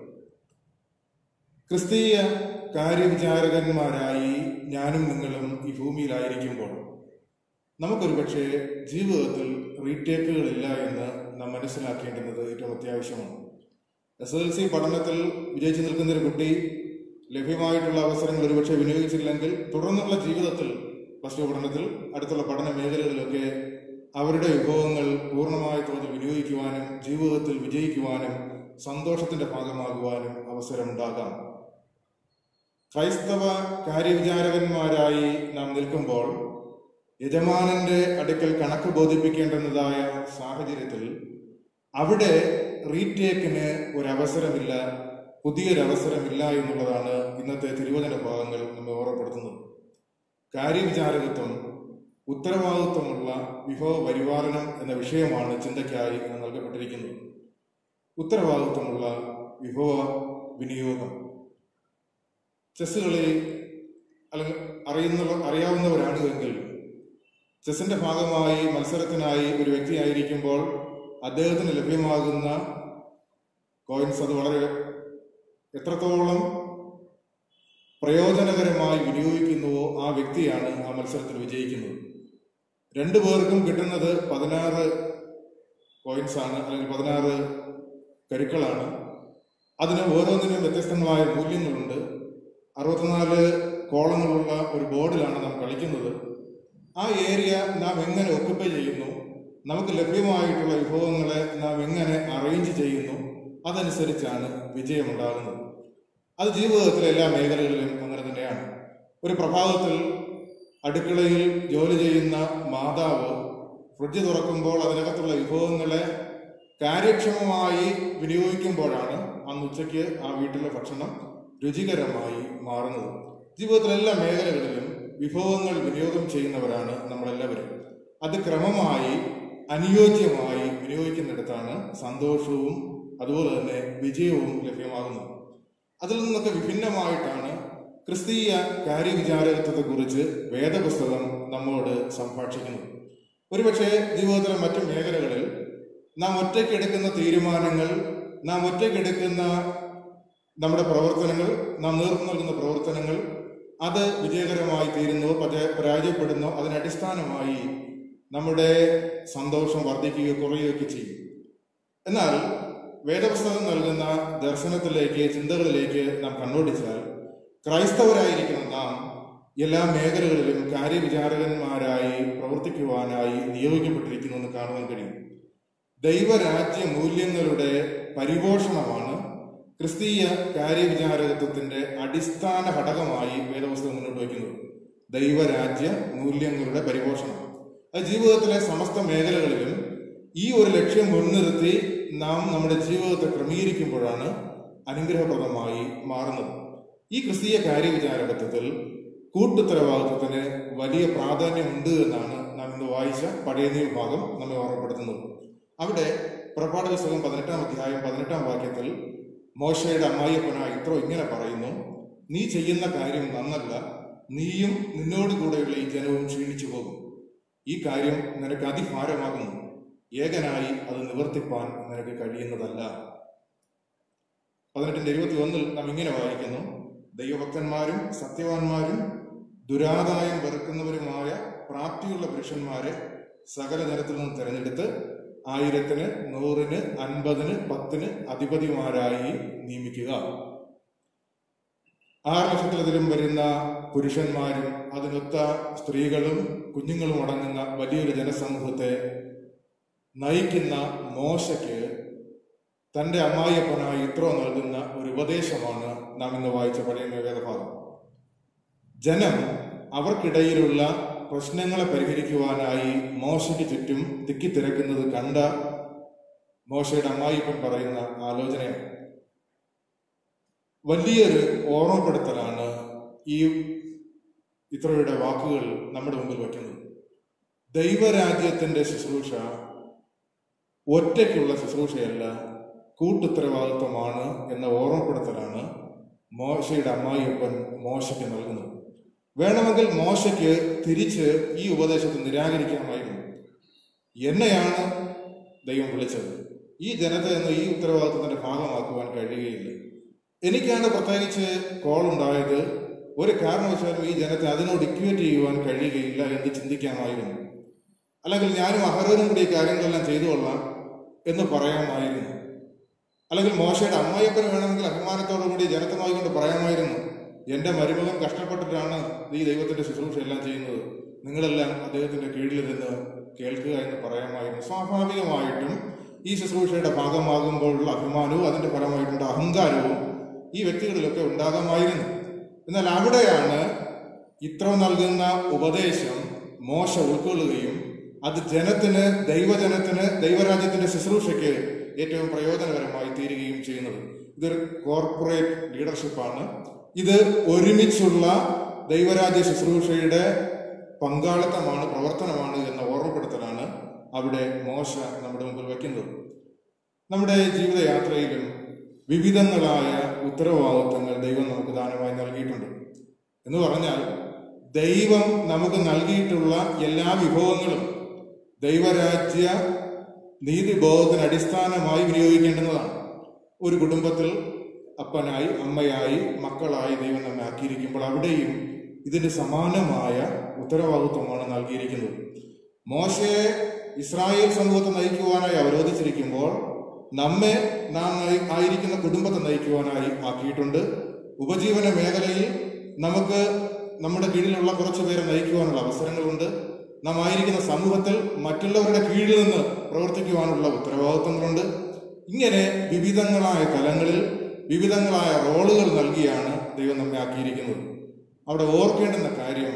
ക്രിസ്തീയ കാര്യവിചാരകന്മാരായി ഞാനും നിങ്ങളും ഈ ഭൂമിയിലായിരിക്കുമ്പോൾ നമുക്കൊരു പക്ഷേ ജീവിതത്തിൽ റീടേക്കുകളില്ല എന്ന് നാം മനസ്സിലാക്കേണ്ടുന്നത് ഏറ്റവും അത്യാവശ്യമാണ് എസ് എൽ സി പഠനത്തിൽ വിജയിച്ചു നിൽക്കുന്ന ഒരു കുട്ടി ലഭ്യമായിട്ടുള്ള അവസരങ്ങൾ ഒരുപക്ഷെ വിനിയോഗിച്ചില്ലെങ്കിൽ തുടർന്നുള്ള ജീവിതത്തിൽ പ്ലസ് ടു പഠനത്തിൽ അടുത്തുള്ള പഠന മേഖലകളിലൊക്കെ അവരുടെ വിഭവങ്ങൾ പൂർണ്ണമായ തോതിൽ വിനിയോഗിക്കുവാനും ജീവിതത്തിൽ വിജയിക്കുവാനും സന്തോഷത്തിന്റെ ഭാഗമാകുവാനും അവസരമുണ്ടാകാം ക്രൈസ്തവ കാര്യവിചാരകന്മാരായി നാം നിൽക്കുമ്പോൾ യജമാനന്റെ അടുക്കൽ കണക്ക് ബോധിപ്പിക്കേണ്ടുന്നതായ സാഹചര്യത്തിൽ അവിടെ റീടേക്കിന് ഒരവസരമില്ല പുതിയൊരവസരമില്ല എന്നുള്ളതാണ് ഇന്നത്തെ തിരുവചന ഭാഗങ്ങൾ നമ്മെ ഓർമ്മപ്പെടുത്തുന്നത് കാര്യവിചാരകത്വം ഉത്തരവാദിത്വമുള്ള വിഭവ പരിപാലനം എന്ന വിഷയമാണ് ചിന്തയ്ക്കായി ഇന്ന് നൽകപ്പെട്ടിരിക്കുന്നത് ഉത്തരവാദിത്വമുള്ള വിഭവ വിനിയോഗം ചെസ് കളി അല്ലെങ്കിൽ അറിയുന്ന അറിയാവുന്നവരാണ് എങ്കിൽ ചെസ്സിന്റെ ഭാഗമായി മത്സരത്തിനായി ഒരു വ്യക്തിയായിരിക്കുമ്പോൾ അദ്ദേഹത്തിന് ലഭ്യമാകുന്ന കോയിൻസ് അത് വളരെ എത്രത്തോളം പ്രയോജനകരമായി വിനിയോഗിക്കുന്നുവോ ആ വ്യക്തിയാണ് ആ മത്സരത്തിൽ വിജയിക്കുന്നത് രണ്ടു പേർക്കും കിട്ടുന്നത് പതിനാറ് കോയിൻസ് ആണ് അല്ലെങ്കിൽ പതിനാറ് കരുക്കളാണ് അതിന് ഓരോന്നിനും വ്യത്യസ്തങ്ങളായ മൂല്യങ്ങളുണ്ട് അറുപത്തിനാല് കോളങ്ങളുള്ള ഒരു ബോർഡിലാണ് നാം കളിക്കുന്നത് ആ ഏരിയ നാം എങ്ങനെ ഒക്കുപ്പൈ ചെയ്യുന്നു നമുക്ക് ലഭ്യമായിട്ടുള്ള വിഭവങ്ങളെ നാം എങ്ങനെ അറേഞ്ച് ചെയ്യുന്നു അതനുസരിച്ചാണ് വിജയമുണ്ടാകുന്നത് അത് ജീവിതത്തിലെ എല്ലാ മേഖലകളിലും അങ്ങനെ തന്നെയാണ് ഒരു പ്രഭാതത്തിൽ അടുക്കളയിൽ ജോലി ചെയ്യുന്ന മാതാവ് ഫ്രിഡ്ജ് തുറക്കുമ്പോൾ അതിനകത്തുള്ള വിഭവങ്ങളെ കാര്യക്ഷമമായി വിനിയോഗിക്കുമ്പോഴാണ് അന്ന് ഉച്ചയ്ക്ക് ആ വീട്ടിലെ ഭക്ഷണം രുചികരമായി മാറുന്നത് ജീവിതത്തിലെ എല്ലാ മേഖലകളിലും വിഭവങ്ങൾ വിനിയോഗം ചെയ്യുന്നവരാണ് നമ്മളെല്ലാവരും അത് ക്രമമായി അനുയോജ്യമായി വിനിയോഗിക്കുന്നിടത്താണ് സന്തോഷവും അതുപോലെ തന്നെ വിജയവും ലഭ്യമാകുന്നത് അതിൽ നിന്നൊക്കെ വിഭിന്നമായിട്ടാണ് ക്രിസ്തീയ കാര്യവിചാരകത്വത്തെക്കുറിച്ച് വേദപുസ്തകം നമ്മോട് സംഭാഷിക്കുന്നത് ഒരുപക്ഷെ ജീവിതത്തിലെ മറ്റു മേഖലകളിൽ നാം ഒറ്റയ്ക്ക് എടുക്കുന്ന തീരുമാനങ്ങൾ നാം ഒറ്റയ്ക്ക് എടുക്കുന്ന നമ്മുടെ പ്രവർത്തനങ്ങൾ നാം നേതൃത്വം നൽകുന്ന പ്രവർത്തനങ്ങൾ അത് വിജയകരമായി തീരുന്നോ പരാ- പരാജയപ്പെടുന്നോ അതിനടിസ്ഥാനമായി നമ്മുടെ സന്തോഷം വർദ്ധിക്കുകയോ കുറയുകയൊക്കെ ചെയ്യും എന്നാൽ വേദപുസ്തകം നൽകുന്ന ദർശനത്തിലേക്ക് ചിന്തകളിലേക്ക് നാം കണ്ണോടിച്ചാൽ ക്രൈസ്തവരായിരിക്കുന്ന നാം എല്ലാ മേഖലകളിലും കാര്യവിചാരകന്മാരായി പ്രവർത്തിക്കുവാനായി നിയോഗിക്കപ്പെട്ടിരിക്കുന്നു എന്ന് കാണുവാൻ കഴിയും ദൈവരാജ്യ മൂല്യങ്ങളുടെ പരിപോഷണമാണ് ക്രിസ്തീയ കാര്യവിചാരകത്വത്തിന്റെ അടിസ്ഥാന ഘടകമായി വേദപുസ്തകം മുന്നോട്ട് വയ്ക്കുന്നത് ദൈവരാജ്യ മൂല്യങ്ങളുടെ പരിപോഷണം അത് ജീവിതത്തിലെ സമസ്ത മേഖലകളിലും ഈ ഒരു ലക്ഷ്യം മുൻനിർത്തി നാം നമ്മുടെ ജീവിതത്തെ ക്രമീകരിക്കുമ്പോഴാണ് അനുഗ്രഹപ്രദമായി മാറുന്നത് ഈ ക്രിസ്തീയ കാര്യവിചാരകത്വത്തിൽ കൂട്ടുത്തരവാദിത്വത്തിന് വലിയ പ്രാധാന്യമുണ്ട് എന്നാണ് നാം ഇന്ന് വായിച്ച പഴയ നിയമഭാഗം നമ്മെ ഓർമ്മപ്പെടുത്തുന്നത് അവിടെ പുറപ്പാട് പുസ്തകം പതിനെട്ടാം അധ്യായം പതിനെട്ടാം വാക്യത്തിൽ മോശയുടെ അമ്മായിയപ്പനായ ഇത്രോ ഇങ്ങനെ പറയുന്നു നീ ചെയ്യുന്ന കാര്യം നന്നല്ല നീയും നിന്നോട് കൂടെയുള്ള ഈ ജനവും ക്ഷീണിച്ചു പോകും ഈ കാര്യം നിനക്ക് അതിഭാരമാകുന്നു ഏകനായി അത് നിവർത്തിപ്പാൻ നിനക്ക് കഴിയുന്നതല്ല പതിനെട്ടിന്റെ ഇരുപത്തി ഒന്നിൽ നാം ഇങ്ങനെ വായിക്കുന്നു ദൈവഭക്തന്മാരും സത്യവാന്മാരും ദുരാദായം വെറുക്കുന്നവരുമായ പ്രാപ്തിയുള്ള പുരുഷന്മാരെ സകല ജനത്തിൽ നിന്ന് തിരഞ്ഞെടുത്ത് ആയിരത്തിന് നൂറിന് അൻപതിന് പത്തിന് അധിപതിമാരായി നിയമിക്കുക ആറ് ലക്ഷത്തിലധികം വരുന്ന പുരുഷന്മാരും അതിനൊത്ത സ്ത്രീകളും കുഞ്ഞുങ്ങളും അടങ്ങുന്ന വലിയൊരു ജനസമൂഹത്തെ നയിക്കുന്ന മോശയ്ക്ക് തന്റെ അമ്മായിയപ്പനായി ഇത്രോ നൽകുന്ന ഒരു ഉപദേശമാണ് നാം ഇന്ന് വായിച്ച പഴയ വേദഭാഗം ജനം അവർക്കിടയിലുള്ള പ്രശ്നങ്ങളെ പരിഹരിക്കുവാനായി മോശയ്ക്ക് ചുറ്റും തിക്കിത്തിരക്കുന്നത് കണ്ട മോശയുടെ അമ്മായിപ്പൻ പറയുന്ന ആലോചനയാണ് വലിയൊരു ഓർമ്മപ്പെടുത്തലാണ് ഈ ഇത്രയുടെ വാക്കുകൾ നമ്മുടെ മുമ്പിൽ വയ്ക്കുന്നത് ദൈവരാജ്യത്തിന്റെ ശുശ്രൂഷ ഒറ്റയ്ക്കുള്ള ശുശ്രൂഷയല്ല കൂട്ടുത്തരവാദിത്വമാണ് എന്ന ഓർമ്മപ്പെടുത്തലാണ് മോശയുടെ അമ്മായിയപ്പൻ മോശയ്ക്ക് നൽകുന്നത് വേണമെങ്കിൽ മോശയ്ക്ക് തിരിച്ച് ഈ ഉപദേശത്തെ നിരാകരിക്കാമായിരുന്നു എന്നെയാണ് ദൈവം വിളിച്ചത് ഈ ജനത്തെ എന്ന് ഈ ഉത്തരവാദിത്വത്തിന്റെ ഭാഗമാക്കുവാൻ കഴിയുകയില്ല എനിക്കാണ് പ്രത്യേകിച്ച് കോൾ ഉണ്ടായത് ഒരു കാരണവശാലും ഈ ജനത്തെ അതിനോട് ഇക്വേറ്റ് ചെയ്യുവാൻ കഴിയുകയില്ല എന്ന് ചിന്തിക്കാമായിരുന്നു അല്ലെങ്കിൽ ഞാനും അഹരോനും കൂടി ഈ കാര്യങ്ങളെല്ലാം ചെയ്തു കൊള്ളാം എന്ന് പറയാമായിരുന്നു അല്ലെങ്കിൽ മോശയുടെ അമ്മായിയപ്പന് വേണമെങ്കിൽ അഭിമാനത്തോടു കൂടി ജനത്തെ നോക്കിക്കൊണ്ട് പറയാമായിരുന്നു എന്റെ മരുമകൻ കഷ്ടപ്പെട്ടിട്ടാണ് ഈ ദൈവത്തിന്റെ ശുശ്രൂഷ എല്ലാം ചെയ്യുന്നത് നിങ്ങളെല്ലാം അദ്ദേഹത്തിന്റെ കീഴിലിരുന്ന് കേൾക്കുക എന്ന് പറയാമായിരുന്നു സ്വാഭാവികമായിട്ടും ഈ ശുശ്രൂഷയുടെ ഭാഗമാകുമ്പോഴുള്ള അഭിമാനവും അതിന്റെ ഫലമായിട്ടുള്ള അഹങ്കാരവും ഈ വ്യക്തികളിലൊക്കെ ഉണ്ടാകാമായിരുന്നു എന്നാൽ അവിടെയാണ് ഇത്ര നൽകുന്ന ഉപദേശം മോശ ഉൾക്കൊള്ളുകയും അത് ജനത്തിന് ദൈവജനത്തിന് ദൈവരാജ്യത്തിന്റെ ശുശ്രൂഷയ്ക്ക് ഏറ്റവും പ്രയോജനകരമായി തീരുകയും ചെയ്യുന്നത് ഇതൊരു കോർപ്പറേറ്റ് ലീഡർഷിപ്പാണ് ഇത് ഒരുമിച്ചുള്ള ദൈവരാജ്യ ശുശ്രൂഷയുടെ പങ്കാളിത്തമാണ് പ്രവർത്തനമാണ് എന്ന ഓർമ്മപ്പെടുത്തലാണ് അവിടെ മോശ നമ്മുടെ മുമ്പിൽ വയ്ക്കുന്നത് നമ്മുടെ ജീവിതയാത്രയിലും വിവിധങ്ങളായ ഉത്തരവാദിത്വങ്ങൾ ദൈവം നമുക്ക് ദാനമായി നൽകിയിട്ടുണ്ട് എന്ന് പറഞ്ഞാൽ ദൈവം നമുക്ക് നൽകിയിട്ടുള്ള എല്ലാ വിഭവങ്ങളും ദൈവരാജ്യ നീതിബോധത്തിന് അടിസ്ഥാനമായി വിനിയോഗിക്കേണ്ടുന്നതാണ് ഒരു കുടുംബത്തിൽ അപ്പനായി അമ്മയായി മക്കളായി ദൈവം നമ്മെ ആക്കിയിരിക്കുമ്പോൾ അവിടെയും ഇതിന് സമാനമായ ഉത്തരവാദിത്വമാണ് നൽകിയിരിക്കുന്നത് മോശയെ ഇസ്രായേൽ സമൂഹത്തെ നയിക്കുവാനായി അവരോധിച്ചിരിക്കുമ്പോൾ നമ്മെ നാം നയി- ആയിരിക്കുന്ന കുടുംബത്തെ നയിക്കുവാനായി ആക്കിയിട്ടുണ്ട് ഉപജീവന മേഖലയിൽ നമുക്ക് നമ്മുടെ കീഴിലുള്ള കുറച്ചു പേരെ നയിക്കുവാനുള്ള അവസരങ്ങളുണ്ട് നാം ആയിരിക്കുന്ന സമൂഹത്തിൽ മറ്റുള്ളവരുടെ കീഴിൽ നിന്ന് പ്രവർത്തിക്കുവാനുള്ള ഉത്തരവാദിത്വങ്ങളുണ്ട് ഇങ്ങനെ വിവിധങ്ങളായ തലങ്ങളിൽ വിവിധങ്ങളായ റോളുകൾ നൽകിയാണ് ദൈവം നമ്മെ ആക്കിയിരിക്കുന്നത് അവിടെ ഓർക്കേണ്ടുന്ന കാര്യം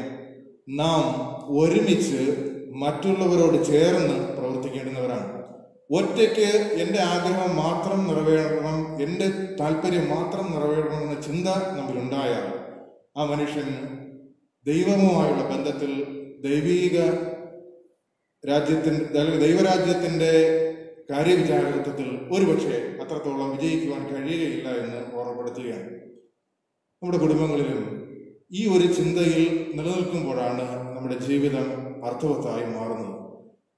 നാം ഒരുമിച്ച് മറ്റുള്ളവരോട് ചേർന്ന് പ്രവർത്തിക്കേണ്ടുന്നവരാണ് ഒറ്റയ്ക്ക് എൻ്റെ ആഗ്രഹം മാത്രം നിറവേറണം എൻ്റെ താല്പര്യം മാത്രം നിറവേറണം എന്ന ചിന്ത നമ്മിലുണ്ടായാൽ ആ മനുഷ്യൻ ദൈവവുമായുള്ള ബന്ധത്തിൽ ദൈവീക രാജ്യത്തിൻ്റെ അല്ലെങ്കിൽ ദൈവരാജ്യത്തിൻ്റെ കാര്യവിചാരത്വത്തിൽ ഒരുപക്ഷെ അത്രത്തോളം വിജയിക്കുവാൻ കഴിയുകയില്ല എന്ന് ഓർമ്മപ്പെടുത്തുകയാണ് നമ്മുടെ കുടുംബങ്ങളിലും ഈ ഒരു ചിന്തയിൽ നിലനിൽക്കുമ്പോഴാണ് നമ്മുടെ ജീവിതം അർത്ഥവത്തായി മാറുന്നത്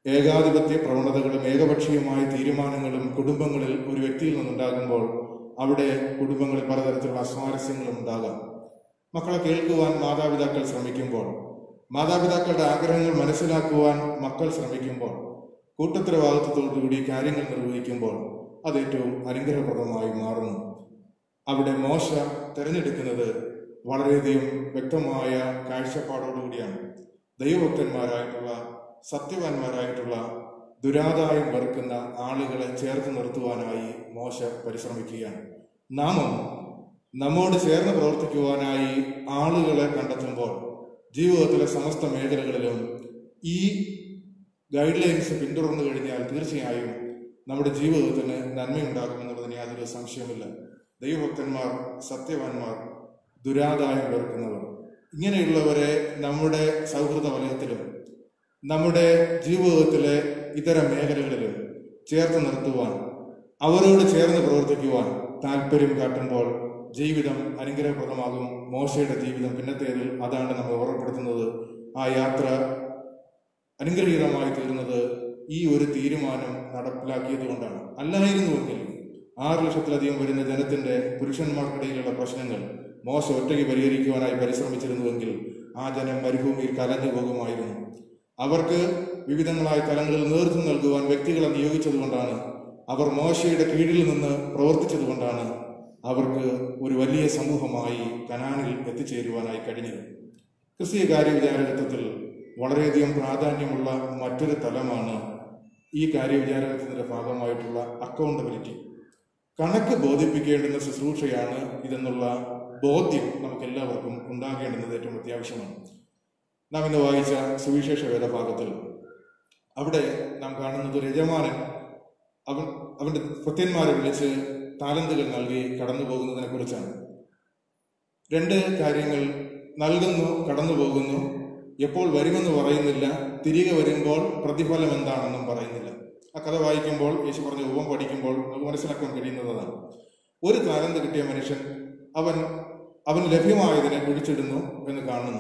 ഏകാധിപത്യ പ്രവണതകളും ഏകപക്ഷീയമായ തീരുമാനങ്ങളും കുടുംബങ്ങളിൽ ഒരു വ്യക്തിയിൽ നിന്നുണ്ടാകുമ്പോൾ അവിടെ കുടുംബങ്ങളിൽ പലതരത്തിലുള്ള അസ്വാരസ്യങ്ങളും ഉണ്ടാകാം മക്കളെ കേൾക്കുവാൻ മാതാപിതാക്കൾ ശ്രമിക്കുമ്പോൾ മാതാപിതാക്കളുടെ ആഗ്രഹങ്ങൾ മനസ്സിലാക്കുവാൻ മക്കൾ ശ്രമിക്കുമ്പോൾ കൂട്ടുത്തരവാദിത്വത്തോടുകൂടി കാര്യങ്ങൾ നിർവഹിക്കുമ്പോൾ അത് ഏറ്റവും അനുഗ്രഹപ്രദമായി മാറുന്നു അവിടെ മോശ തിരഞ്ഞെടുക്കുന്നത് വളരെയധികം വ്യക്തമായ കാഴ്ചപ്പാടോടുകൂടിയാണ് ദൈവഭക്തന്മാരായിട്ടുള്ള സത്യവാന്മാരായിട്ടുള്ള ദുരാദായം വെറുക്കുന്ന ആളുകളെ ചേർത്ത് നിർത്തുവാനായി മോശ പരിശ്രമിക്കുകയാണ് നാമും നമ്മോട് ചേർന്ന് പ്രവർത്തിക്കുവാനായി ആളുകളെ കണ്ടെത്തുമ്പോൾ ജീവിതത്തിലെ സമസ്ത മേഖലകളിലും ഈ ഗൈഡ് ലൈൻസ് പിന്തുടർന്നു കഴിഞ്ഞാൽ തീർച്ചയായും നമ്മുടെ ജീവിതത്തിന് നന്മയുണ്ടാകുമെന്നുള്ളതിന് യാതൊരു സംശയമില്ല ദൈവഭക്തന്മാർ സത്യവാന്മാർ ദുരാദായം വെറുക്കുന്നവർ ഇങ്ങനെയുള്ളവരെ നമ്മുടെ സൗഹൃദ വലയത്തിലും നമ്മുടെ ജീവിതത്തിലെ ഇതര മേഖലകളിലും ചേർത്ത് നിർത്തുവാൻ അവരോട് ചേർന്ന് പ്രവർത്തിക്കുവാൻ താല്പര്യം കാട്ടുമ്പോൾ ജീവിതം അനുഗ്രഹപ്രദമാകും മോശയുടെ ജീവിതം പിന്നത്തേതിൽ അതാണ് നമ്മൾ ഓർമ്മപ്പെടുത്തുന്നത് ആ യാത്ര അനുഗ്രഹീതമായി തീർന്നത് ഈ ഒരു തീരുമാനം നടപ്പിലാക്കിയത് കൊണ്ടാണ് അല്ലായിരുന്നുവെങ്കിൽ ആറ് ലക്ഷത്തിലധികം വരുന്ന ജനത്തിന്റെ പുരുഷന്മാർക്കിടയിലുള്ള പ്രശ്നങ്ങൾ മോശ ഒറ്റയ്ക്ക് പരിഹരിക്കുവാനായി പരിശ്രമിച്ചിരുന്നുവെങ്കിൽ ആ ജനം മരുഭൂമിയിൽ കലഞ്ഞു പോകുമായിരുന്നു അവർക്ക് വിവിധങ്ങളായ തലങ്ങളിൽ നേതൃത്വം നൽകുവാൻ വ്യക്തികളെ നിയോഗിച്ചതുകൊണ്ടാണ് അവർ മോശയുടെ കീഴിൽ നിന്ന് പ്രവർത്തിച്ചതുകൊണ്ടാണ് അവർക്ക് ഒരു വലിയ സമൂഹമായി കനാനിൽ എത്തിച്ചേരുവാനായി കഴിഞ്ഞത് ക്രിസ്തീയ കാര്യവിചാരകത്വത്തിൽ വളരെയധികം പ്രാധാന്യമുള്ള മറ്റൊരു തലമാണ് ഈ കാര്യവിചാരകത്വത്തിന്റെ ഭാഗമായിട്ടുള്ള അക്കൗണ്ടബിലിറ്റി കണക്ക് ബോധിപ്പിക്കേണ്ടുന്ന ശുശ്രൂഷയാണ് ഇതെന്നുള്ള ബോധ്യം നമുക്ക് എല്ലാവർക്കും ഉണ്ടാകേണ്ടുന്നത് ഏറ്റവും അത്യാവശ്യമാണ് നാം ഇന്ന് വായിച്ച സുവിശേഷ വേദഭാഗത്തിൽ അവിടെ നാം കാണുന്നത് ഒരു യജമാനൻ അവൻ അവന്റെ ഭൃത്യന്മാരെ വിളിച്ച് താലന്തുകൾ നൽകി കടന്നു പോകുന്നതിനെ കുറിച്ചാണ് രണ്ട് കാര്യങ്ങൾ നൽകുന്നു കടന്നു പോകുന്നു എപ്പോൾ വരുമെന്ന് പറയുന്നില്ല തിരികെ വരുമ്പോൾ പ്രതിഫലം എന്താണെന്നും പറയുന്നില്ല ആ കഥ വായിക്കുമ്പോൾ യേശു പറഞ്ഞ ഉപം പഠിക്കുമ്പോൾ നമുക്ക് മനസ്സിലാക്കാൻ കഴിയുന്നതാണ് ഒരു താലന്ത് കിട്ടിയ മനുഷ്യൻ അവൻ അവൻ ലഭ്യമായതിനെ കുഴിച്ചിടുന്നു എന്ന് കാണുന്നു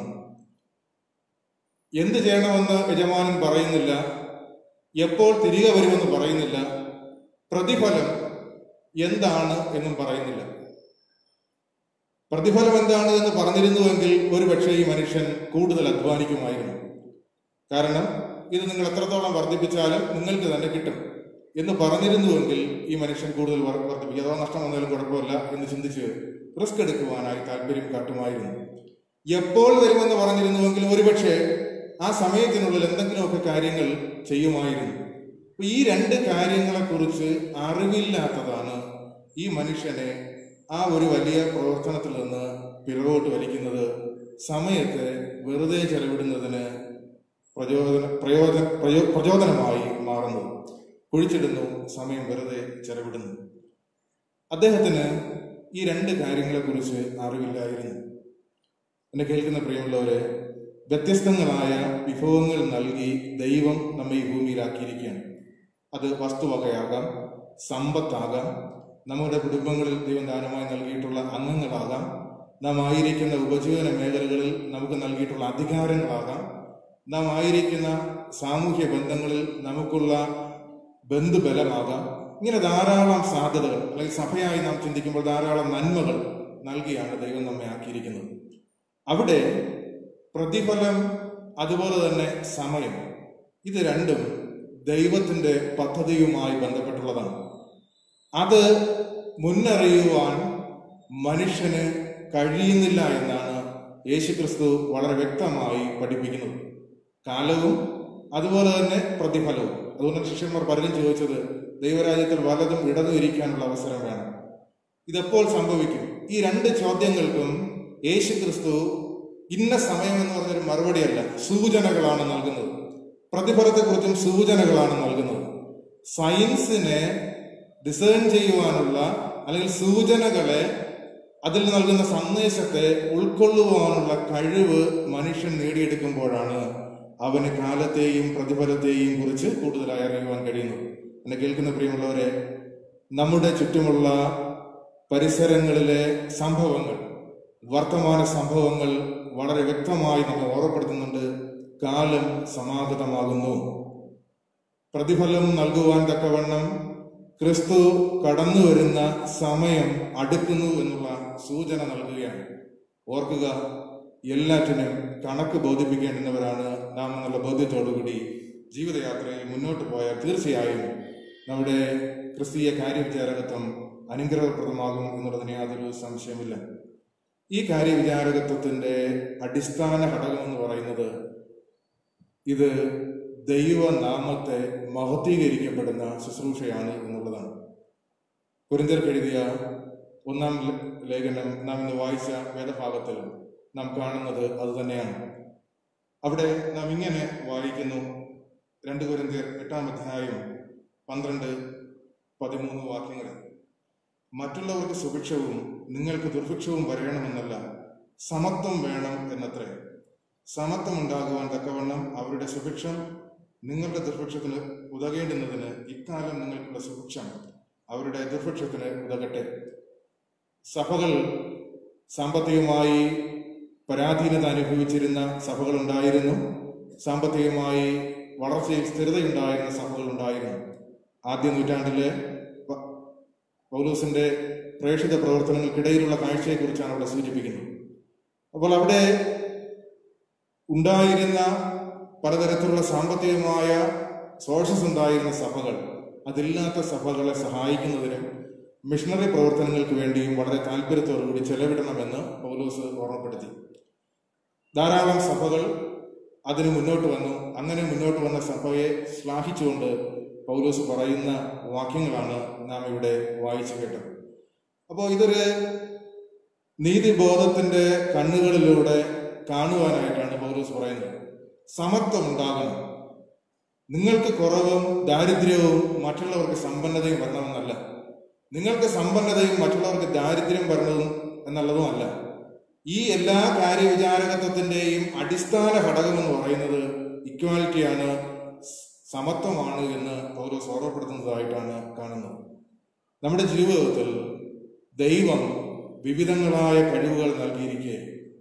എന്ത് ചെയ്യണമെന്ന് യജമാനൻ പറയുന്നില്ല എപ്പോൾ തിരികെ വരുമെന്ന് പറയുന്നില്ല പ്രതിഫലം എന്താണ് എന്നും പറയുന്നില്ല പ്രതിഫലം എന്താണ് എന്ന് പറഞ്ഞിരുന്നുവെങ്കിൽ ഒരുപക്ഷെ ഈ മനുഷ്യൻ കൂടുതൽ അധ്വാനിക്കുമായിരുന്നു കാരണം ഇത് നിങ്ങൾ എത്രത്തോളം വർദ്ധിപ്പിച്ചാലും നിങ്ങൾക്ക് തന്നെ കിട്ടും എന്ന് പറഞ്ഞിരുന്നുവെങ്കിൽ ഈ മനുഷ്യൻ കൂടുതൽ വർ- വർദ്ധിപ്പിക്കും അഥവാ നഷ്ടം വന്നാലും കുഴപ്പമില്ല എന്ന് ചിന്തിച്ച് റിസ്ക് എടുക്കുവാനായി താല്പര്യം കാട്ടുമായിരുന്നു എപ്പോൾ വരുമെന്ന് പറഞ്ഞിരുന്നുവെങ്കിൽ ഒരുപക്ഷെ ആ സമയത്തിനുള്ളിൽ എന്തെങ്കിലുമൊക്കെ കാര്യങ്ങൾ ചെയ്യുമായിരുന്നു അപ്പൊ ഈ രണ്ട് കാര്യങ്ങളെക്കുറിച്ച് അറിവില്ലാത്തതാണ് ഈ മനുഷ്യനെ ആ ഒരു വലിയ പ്രവർത്തനത്തിൽ നിന്ന് പിറകോട്ട് വലിക്കുന്നത് സമയത്തെ വെറുതെ ചെലവിടുന്നതിന് പ്രചോദന പ്രയോജന പ്രയോ- പ്രചോദനമായി മാറുന്നത് കുഴിച്ചിടുന്നു സമയം വെറുതെ ചെലവിടുന്നു അദ്ദേഹത്തിന് ഈ രണ്ട് കാര്യങ്ങളെക്കുറിച്ച് അറിവില്ലായിരുന്നു എന്നെ കേൾക്കുന്ന പ്രിയമുള്ളവരെ വ്യത്യസ്തങ്ങളായ വിഭവങ്ങൾ നൽകി ദൈവം നമ്മെ ഈ ഭൂമിയിലാക്കിയിരിക്കുകയാണ് അത് വസ്തുവകയാകാം സമ്പത്താകാം നമ്മുടെ കുടുംബങ്ങളിൽ ദൈവം ദാനമായി നൽകിയിട്ടുള്ള അംഗങ്ങളാകാം നാം ആയിരിക്കുന്ന ഉപജീവന മേഖലകളിൽ നമുക്ക് നൽകിയിട്ടുള്ള അധികാരങ്ങളാകാം നാം ആയിരിക്കുന്ന സാമൂഹ്യ ബന്ധങ്ങളിൽ നമുക്കുള്ള ബന്ധുബലമാകാം ഇങ്ങനെ ധാരാളം സാധ്യതകൾ അല്ലെങ്കിൽ സഭയായി നാം ചിന്തിക്കുമ്പോൾ ധാരാളം നന്മകൾ നൽകിയാണ് ദൈവം നമ്മെ ആക്കിയിരിക്കുന്നത് അവിടെ പ്രതിഫലം അതുപോലെ തന്നെ സമയം ഇത് രണ്ടും ദൈവത്തിന്റെ പദ്ധതിയുമായി ബന്ധപ്പെട്ടുള്ളതാണ് അത് മുന്നറിയുവാൻ മനുഷ്യന് കഴിയുന്നില്ല എന്നാണ് യേശുക്രിസ്തു വളരെ വ്യക്തമായി പഠിപ്പിക്കുന്നത് കാലവും അതുപോലെ തന്നെ പ്രതിഫലവും അതുകൊണ്ട് ശിഷ്യന്മാർ പലരും ചോദിച്ചത് ദൈവരാജ്യത്തിൽ വലതും ഇടതും ഇരിക്കാനുള്ള അവസരം വേണം ഇതെപ്പോൾ സംഭവിക്കും ഈ രണ്ട് ചോദ്യങ്ങൾക്കും യേശുക്രിസ്തു ഇന്ന സമയം എന്ന് പറഞ്ഞൊരു മറുപടിയല്ല സൂചനകളാണ് നൽകുന്നത് പ്രതിഫലത്തെക്കുറിച്ചും സൂചനകളാണ് നൽകുന്നത് സയൻസിനെ ഡിസേൺ ചെയ്യുവാനുള്ള അല്ലെങ്കിൽ സൂചനകളെ അതിൽ നൽകുന്ന സന്ദേശത്തെ ഉൾക്കൊള്ളുവാനുള്ള കഴിവ് മനുഷ്യൻ നേടിയെടുക്കുമ്പോഴാണ് അവന് കാലത്തെയും പ്രതിഫലത്തെയും കുറിച്ച് കൂടുതലായി അറിയുവാൻ കഴിയുന്നത് എന്നെ കേൾക്കുന്ന പ്രിയമുള്ളവരെ നമ്മുടെ ചുറ്റുമുള്ള പരിസരങ്ങളിലെ സംഭവങ്ങൾ വർത്തമാന സംഭവങ്ങൾ വളരെ വ്യക്തമായി നമ്മെ ഓർമ്മപ്പെടുത്തുന്നുണ്ട് കാലം സമാഗതമാകുന്നു പ്രതിഫലം നൽകുവാൻ തക്കവണ്ണം ക്രിസ്തു കടന്നു വരുന്ന സമയം അടുക്കുന്നു എന്നുള്ള സൂചന നൽകുകയാണ് ഓർക്കുക എല്ലാറ്റിനും കണക്ക് ബോധിപ്പിക്കേണ്ടുന്നവരാണ് നാം എന്നുള്ള ബോധ്യത്തോടുകൂടി ജീവിതയാത്രയിൽ മുന്നോട്ട് പോയാൽ തീർച്ചയായും നമ്മുടെ ക്രിസ്തീയ കാര്യവിചാരകത്വം അനുഗ്രഹപ്രദമാകും എന്നുള്ളതിന് യാതൊരു സംശയമില്ല ഈ കാര്യവിചാരകത്വത്തിന്റെ അടിസ്ഥാന ഘടകം എന്ന് പറയുന്നത് ഇത് ദൈവനാമത്തെ മഹത്വീകരിക്കപ്പെടുന്ന ശുശ്രൂഷയാണ് എന്നുള്ളതാണ് കുരിന്തർക്ക് എഴുതിയ ഒന്നാം ല- ലേഖനം നാം ഇന്ന് വായിച്ച വേദഭാഗത്തിൽ നാം കാണുന്നത് അത് തന്നെയാണ് അവിടെ നാം ഇങ്ങനെ വായിക്കുന്നു രണ്ട് കുരിന്തിയർ എട്ടാം അധ്യായം പന്ത്രണ്ട് പതിമൂന്ന് വാക്യങ്ങളിൽ മറ്റുള്ളവർക്ക് സുഭിക്ഷവും നിങ്ങൾക്ക് ദുർഭിക്ഷവും വരണമെന്നല്ല സമത്വം വേണം എന്നത്രേ സമത്വം ഉണ്ടാകുവാൻ തക്കവണ്ണം അവരുടെ സുഭിക്ഷം നിങ്ങളുടെ ദുർഭിക്ഷത്തിന് ഉതകേണ്ടുന്നതിന് ഇക്കാലം നിങ്ങൾക്കുള്ള സുഭിക്ഷം അവരുടെ ദുർഭിക്ഷത്തിന് ഉതകട്ടെ സഭകൾ സാമ്പത്തികമായി പരാധീനത അനുഭവിച്ചിരുന്ന സഭകൾ ഉണ്ടായിരുന്നു സാമ്പത്തികമായി വളർച്ചയിൽ സ്ഥിരതയുണ്ടായിരുന്ന സഭകൾ ഉണ്ടായിരുന്നു ആദ്യ നൂറ്റാണ്ടിലെ പ- പൗലോസിന്റെ പ്രേക്ഷിത പ്രവർത്തനങ്ങൾക്കിടയിലുള്ള കാഴ്ചയെക്കുറിച്ചാണ് അവിടെ സൂചിപ്പിക്കുന്നത് അപ്പോൾ അവിടെ ഉണ്ടായിരുന്ന പലതരത്തിലുള്ള സാമ്പത്തികമായ സോഴ്സസ് ഉണ്ടായിരുന്ന സഭകൾ അതില്ലാത്ത സഭകളെ സഹായിക്കുന്നതിനും മിഷണറി പ്രവർത്തനങ്ങൾക്ക് വേണ്ടിയും വളരെ താല്പര്യത്തോടുകൂടി ചെലവിടണമെന്ന് പൗലോസ് ഓർമ്മപ്പെടുത്തി ധാരാളം സഭകൾ അതിന് മുന്നോട്ട് വന്നു അങ്ങനെ മുന്നോട്ട് വന്ന സഭയെ ശ്ലാഘിച്ചുകൊണ്ട് പൗലോസ് പറയുന്ന വാക്യങ്ങളാണ് നാം ഇവിടെ വായിച്ചു കേട്ടത് അപ്പോൾ ഇതൊരു നീതിബോധത്തിന്റെ കണ്ണുകളിലൂടെ കാണുവാനായിട്ടാണ് പൗലോസ് പറയുന്നത് സമത്വം ഉണ്ടാകണം നിങ്ങൾക്ക് കുറവും ദാരിദ്ര്യവും മറ്റുള്ളവർക്ക് സമ്പന്നതയും വരണമെന്നല്ല നിങ്ങൾക്ക് സമ്പന്നതയും മറ്റുള്ളവർക്ക് ദാരിദ്ര്യം വരണതും എന്നുള്ളതുമല്ല ഈ എല്ലാ കാര്യവിചാരകത്വത്തിന്റെയും അടിസ്ഥാന ഘടകം എന്ന് പറയുന്നത് ഇക്വാലിറ്റിയാണ് സമത്വമാണ് എന്ന് പൗലോസ് ഓർമ്മപ്പെടുത്തുന്നതായിട്ടാണ് കാണുന്നത് നമ്മുടെ ജീവിതത്തിൽ ദൈവം വിവിധങ്ങളായ കഴിവുകൾ നൽകിയിരിക്കെ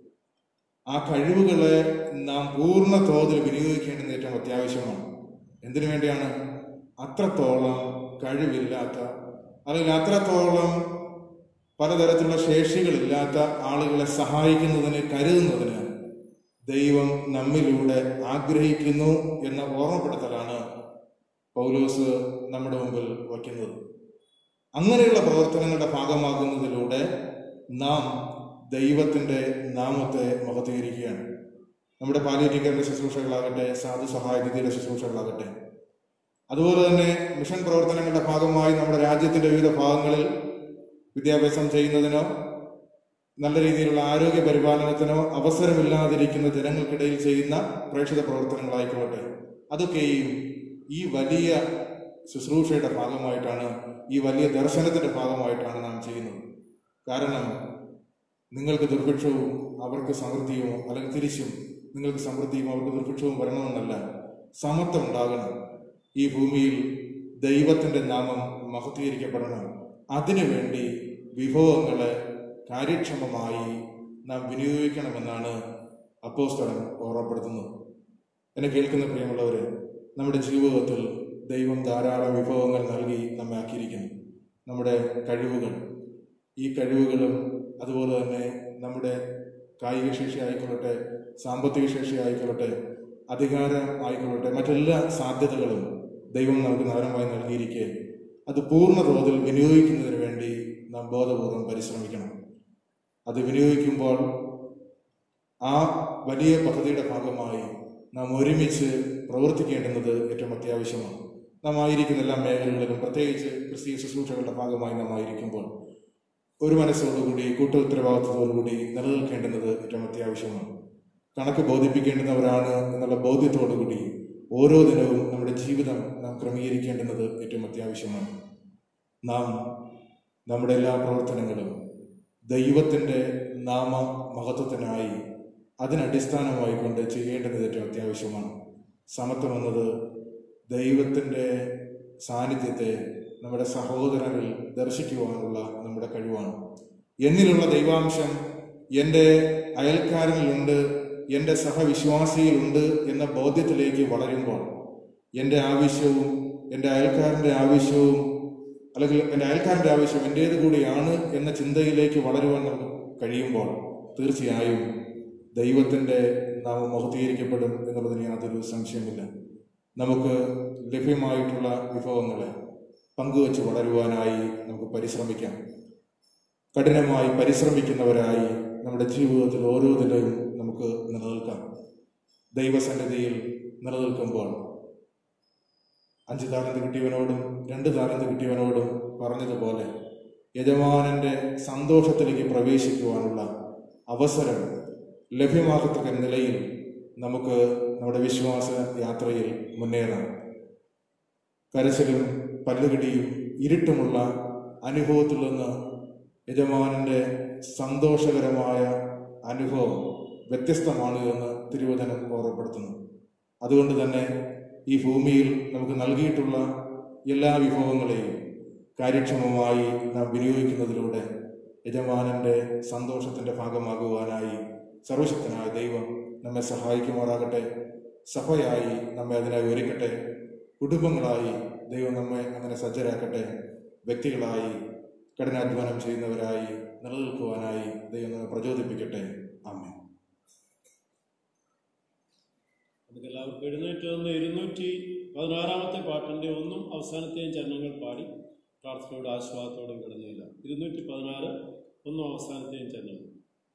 ആ കഴിവുകളെ നാം പൂർണ്ണ തോതിൽ വിനിയോഗിക്കേണ്ടത് ഏറ്റവും അത്യാവശ്യമാണ് എന്തിനു വേണ്ടിയാണ് അത്രത്തോളം കഴിവില്ലാത്ത അല്ലെങ്കിൽ അത്രത്തോളം പലതരത്തിലുള്ള ശേഷികളില്ലാത്ത ആളുകളെ സഹായിക്കുന്നതിന് കരുതുന്നതിന് ദൈവം നമ്മിലൂടെ ആഗ്രഹിക്കുന്നു എന്ന ഓർമ്മപ്പെടുത്തലാണ് പൗലോസ് നമ്മുടെ മുമ്പിൽ വയ്ക്കുന്നത് അങ്ങനെയുള്ള പ്രവർത്തനങ്ങളുടെ ഭാഗമാകുന്നതിലൂടെ നാം ദൈവത്തിന്റെ നാമത്തെ മഹത്വീകരിക്കുകയാണ് നമ്മുടെ പാലിയേറ്റീക്കറിന്റെ ശുശ്രൂഷകളാകട്ടെ സാധു സഹായ നിധിയുടെ ശുശ്രൂഷകളാകട്ടെ അതുപോലെ തന്നെ മിഷൻ പ്രവർത്തനങ്ങളുടെ ഭാഗമായി നമ്മുടെ രാജ്യത്തിന്റെ വിവിധ ഭാഗങ്ങളിൽ വിദ്യാഭ്യാസം ചെയ്യുന്നതിനോ നല്ല രീതിയിലുള്ള ആരോഗ്യ പരിപാലനത്തിനോ അവസരമില്ലാതിരിക്കുന്ന ജനങ്ങൾക്കിടയിൽ ചെയ്യുന്ന പ്രേക്ഷിത പ്രവർത്തനങ്ങളായിക്കൊള്ളട്ടെ അതൊക്കെയും ഈ വലിയ ശുശ്രൂഷയുടെ ഭാഗമായിട്ടാണ് ഈ വലിയ ദർശനത്തിന്റെ ഭാഗമായിട്ടാണ് നാം ചെയ്യുന്നത് കാരണം നിങ്ങൾക്ക് ദുർഭിക്ഷവും അവർക്ക് സമൃദ്ധിയോ അല്ലെങ്കിൽ തിരിച്ചും നിങ്ങൾക്ക് സമൃദ്ധിയും അവർക്ക് ദുർഭിക്ഷവും വരണമെന്നല്ല സമത്വം ഉണ്ടാകണം ഈ ഭൂമിയിൽ ദൈവത്തിന്റെ നാമം മഹത്വീകരിക്കപ്പെടണം അതിനുവേണ്ടി വിഭവങ്ങളെ കാര്യക്ഷമമായി നാം വിനിയോഗിക്കണമെന്നാണ് അപ്പോസ്തലൻ ഓർമ്മപ്പെടുത്തുന്നത് എന്നെ കേൾക്കുന്ന പ്രിയമുള്ളവരെ നമ്മുടെ ജീവിതത്തിൽ ദൈവം ധാരാളം വിഭവങ്ങൾ നൽകി നമ്മെ ആക്കിയിരിക്കുന്നു നമ്മുടെ കഴിവുകൾ ഈ കഴിവുകളും അതുപോലെ തന്നെ നമ്മുടെ കായിക ശേഷി ആയിക്കൊള്ളട്ടെ സാമ്പത്തിക ശേഷി ആയിക്കൊള്ളട്ടെ അധികാരം ആയിക്കൊള്ളട്ടെ മറ്റെല്ലാ സാധ്യതകളും ദൈവം നമുക്ക് നഗരമായി നൽകിയിരിക്കെ അത് പൂർണ്ണ തോതിൽ വിനിയോഗിക്കുന്നതിന് വേണ്ടി നാം ബോധപൂർവം പരിശ്രമിക്കണം അത് വിനിയോഗിക്കുമ്പോൾ ആ വലിയ പദ്ധതിയുടെ ഭാഗമായി നാം ഒരുമിച്ച് പ്രവർത്തിക്കേണ്ടുന്നത് ഏറ്റവും അത്യാവശ്യമാണ് നാം ആയിരിക്കുന്ന എല്ലാ മേഖലകളിലും പ്രത്യേകിച്ച് ക്രിസ്തീയ ശുശ്രൂഷകളുടെ ഭാഗമായി നാം ആയിരിക്കുമ്പോൾ ഒരു മനസ്സോടുകൂടി കൂട്ട ഉത്തരവാദിത്വത്തോടുകൂടി നിലനിൽക്കേണ്ടുന്നത് ഏറ്റവും അത്യാവശ്യമാണ് കണക്ക് ബോധിപ്പിക്കേണ്ടുന്നവരാണ് എന്നുള്ള ബോധ്യത്തോടുകൂടി ഓരോ ദിനവും നമ്മുടെ ജീവിതം നാം ക്രമീകരിക്കേണ്ടുന്നത് ഏറ്റവും അത്യാവശ്യമാണ് നാം നമ്മുടെ എല്ലാ പ്രവർത്തനങ്ങളും ദൈവത്തിൻ്റെ നാമ മഹത്വത്തിനായി അതിനടിസ്ഥാനമായിക്കൊണ്ട് ചെയ്യേണ്ടത് ഏറ്റവും അത്യാവശ്യമാണ് സമത്വം എന്നത് ദൈവത്തിൻ്റെ സാന്നിധ്യത്തെ നമ്മുടെ സഹോദരനിൽ ദർശിക്കുവാനുള്ള നമ്മുടെ കഴിവാണ് എന്നിലുള്ള ദൈവാംശം എൻ്റെ അയൽക്കാരനിലുണ്ട് എൻ്റെ സഹവിശ്വാസിയിലുണ്ട് എന്ന ബോധ്യത്തിലേക്ക് വളരുമ്പോൾ എൻ്റെ ആവശ്യവും എൻ്റെ അയൽക്കാരൻ്റെ ആവശ്യവും അല്ലെങ്കിൽ എൻ്റെ അയൽക്കാരൻ്റെ ആവശ്യം എൻ്റേത് കൂടിയാണ് എന്ന ചിന്തയിലേക്ക് വളരുവാൻ നമുക്ക് കഴിയുമ്പോൾ തീർച്ചയായും ദൈവത്തിൻ്റെ നാമം മഹത്വീകരിക്കപ്പെടും എന്നുള്ളതിന് യാതൊരു സംശയമില്ല നമുക്ക് ലഭ്യമായിട്ടുള്ള വിഭവങ്ങളെ പങ്കുവച്ച് വളരുവാനായി നമുക്ക് പരിശ്രമിക്കാം കഠിനമായി പരിശ്രമിക്കുന്നവരായി നമ്മുടെ ജീവിതത്തിൽ ഓരോന്നിലും നമുക്ക് നിലനിൽക്കാം ദൈവസന്നിധിയിൽ നിലനിൽക്കുമ്പോൾ അഞ്ച് താരന്ത് കിട്ടിയവനോടും രണ്ട് താരന്ത് കിട്ടിയവനോടും പറഞ്ഞതുപോലെ യജമാനന്റെ സന്തോഷത്തിലേക്ക് പ്രവേശിക്കുവാനുള്ള അവസരം ലഭ്യമാകത്തക്ക നിലയിൽ നമുക്ക് നമ്മുടെ വിശ്വാസ യാത്രയിൽ മുന്നേറാം കരച്ചിലും പല്ലുകടിയും ഇരുട്ടുമുള്ള അനുഭവത്തിൽ നിന്ന് യജമാനന്റെ സന്തോഷകരമായ അനുഭവം വ്യത്യസ്തമാണ് എന്ന് തിരുവചനം ഓർമ്മപ്പെടുത്തുന്നു അതുകൊണ്ട് തന്നെ ഈ ഭൂമിയിൽ നമുക്ക് നൽകിയിട്ടുള്ള എല്ലാ വിഭവങ്ങളെയും കാര്യക്ഷമമായി നാം വിനിയോഗിക്കുന്നതിലൂടെ യജമാനന്റെ സന്തോഷത്തിന്റെ ഭാഗമാകുവാനായി സർവശക്തനായ ദൈവം നമ്മെ സഹായിക്കുമാറാകട്ടെ സഭയായി നമ്മെ അതിനായി ഒരുക്കട്ടെ കുടുംബങ്ങളായി ദൈവം നമ്മെ അങ്ങനെ സജ്ജരാക്കട്ടെ വ്യക്തികളായി കഠിനാധ്വാനം ചെയ്യുന്നവരായി നിലനിൽക്കുവാനായി ദൈവം നമ്മെ പ്രചോദിപ്പിക്കട്ടെ ആമേ നമുക്ക് എല്ലാവർക്കും എഴുന്നേറ്റ് വന്ന് ഇരുന്നൂറ്റി പതിനാറാമത്തെ പാട്ടിന്റെ ഒന്നും അവസാനത്തെയും ചരണങ്ങൾ പാടി പ്രാർത്ഥനയോട് ആശ്വാസത്തോടും കിടന്നില്ല ഇരുന്നൂറ്റി പതിനാറ് ഒന്നും അവസാനത്തെയും ചരണങ്ങൾ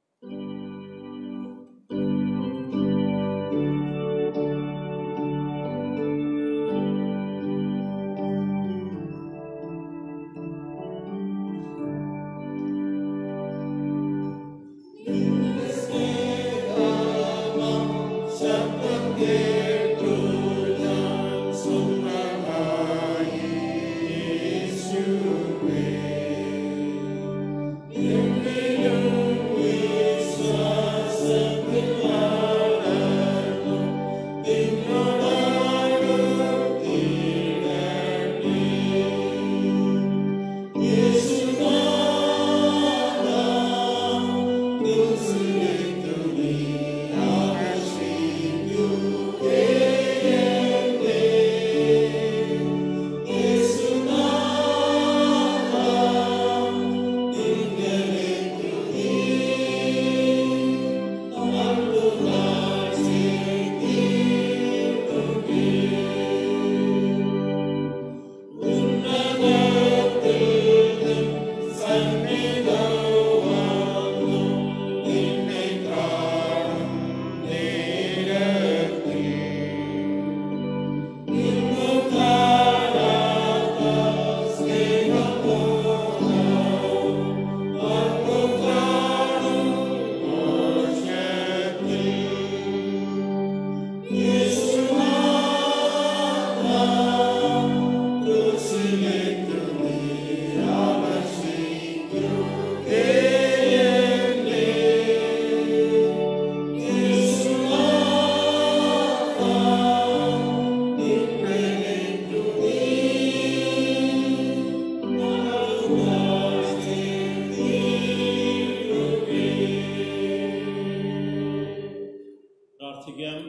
പ്രാർത്ഥിക്കാം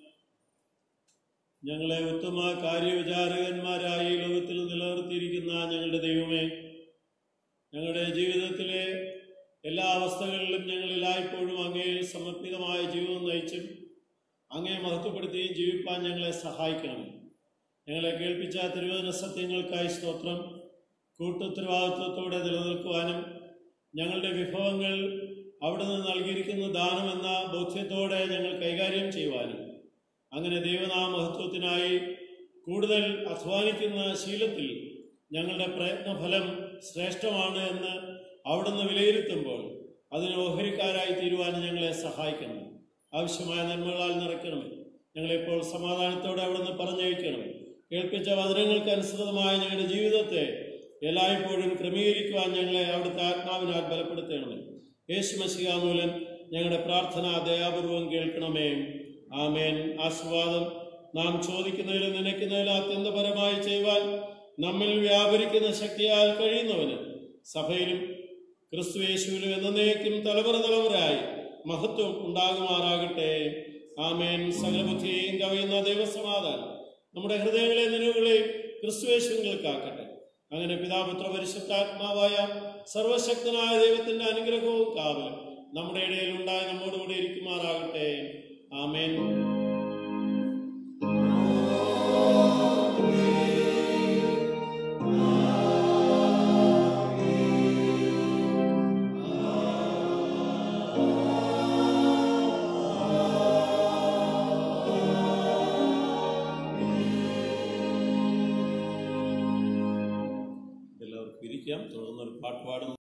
ഞങ്ങളെ ഉത്തമ കാര്യവിചാരകന്മാരായി ഈ ലോകത്തിൽ നിലനിർത്തിയിരിക്കുന്ന ഞങ്ങളുടെ ദൈവമേ ഞങ്ങളുടെ ജീവിതത്തിലെ എല്ലാ അവസ്ഥകളിലും ഞങ്ങൾ എല്ലായ്പ്പോഴും അങ്ങയിൽ സമർപ്പിതമായ ജീവിതം നയിച്ചും അങ്ങേ മഹത്വപ്പെടുത്തുകയും ജീവിപ്പാൻ ഞങ്ങളെ സഹായിക്കണം ഞങ്ങളെ കേൾപ്പിച്ച തിരുവചന സത്യങ്ങൾക്കായി സ്തോത്രം കൂട്ടുത്തരവാദിത്വത്തോടെ നിലനിൽക്കുവാനും ഞങ്ങളുടെ വിഭവങ്ങൾ അവിടുന്ന് നൽകിയിരിക്കുന്ന ദാനമെന്ന ബോധ്യത്തോടെ ഞങ്ങൾ കൈകാര്യം ചെയ്യുവാനും അങ്ങനെ ദൈവനാമ മഹത്വത്തിനായി കൂടുതൽ അധ്വാനിക്കുന്ന ശീലത്തിൽ ഞങ്ങളുടെ പ്രയത്നഫലം ശ്രേഷ്ഠമാണ് എന്ന് അവിടുന്ന് വിലയിരുത്തുമ്പോൾ അതിന് ഓഹരിക്കാരായി തീരുവാൻ ഞങ്ങളെ സഹായിക്കണം ആവശ്യമായ നന്മകളാൽ നിറയ്ക്കണമേ ഞങ്ങളെപ്പോൾ സമാധാനത്തോടെ അവിടുന്ന് പറഞ്ഞയക്കണമേ കേൾപ്പിച്ച വചനങ്ങൾക്ക് അനുസൃതമായ ഞങ്ങളുടെ ജീവിതത്തെ എല്ലായ്പ്പോഴും ക്രമീകരിക്കുവാൻ ഞങ്ങളെ അവിടുത്തെ ആത്മാവിനാൽ ബലപ്പെടുത്തണമേ യേശു മസിക മൂലം ഞങ്ങളുടെ പ്രാർത്ഥന ദയാപൂർവം കേൾക്കണമേ ആമേൻ ആസ്വാദം നാം ചോദിക്കുന്നതിലും നനയ്ക്കുന്നതിലും അത്യന്തപരമായി ചെയ്യുവാൻ നമ്മിൽ വ്യാപരിക്കുന്ന ശക്തിയാൽ കഴിയുന്നവന് സഭയിലും ക്രിസ്തു യേശുവിലും എന്നേക്കും തലമുറ തലമുറയായി മഹത്വം ഉണ്ടാകുമാറാകട്ടെ ആമേൻ സകലബുദ്ധിയെയും കവിയുന്ന ദൈവസമാധാനം നമ്മുടെ ഹൃദയങ്ങളെ നിലവുകളെയും ക്രിസ്തുവേശങ്ങളിലേക്കാക്കട്ടെ അങ്ങനെ പിതാപുത്ര പരിശുദ്ധാത്മാവായ സർവശക്തനായ ദൈവത്തിന്റെ അനുഗ്രഹവും കാവലും നമ്മുടെ ഇടയിൽ ഉണ്ടായി നമ്മോടുകൂടി ഇരിക്കുമാറാകട്ടെ ആമേൻ എല്ലാവർക്കും ഇരിക്കാം തുടർന്നൊരു പാട്ട് പാടും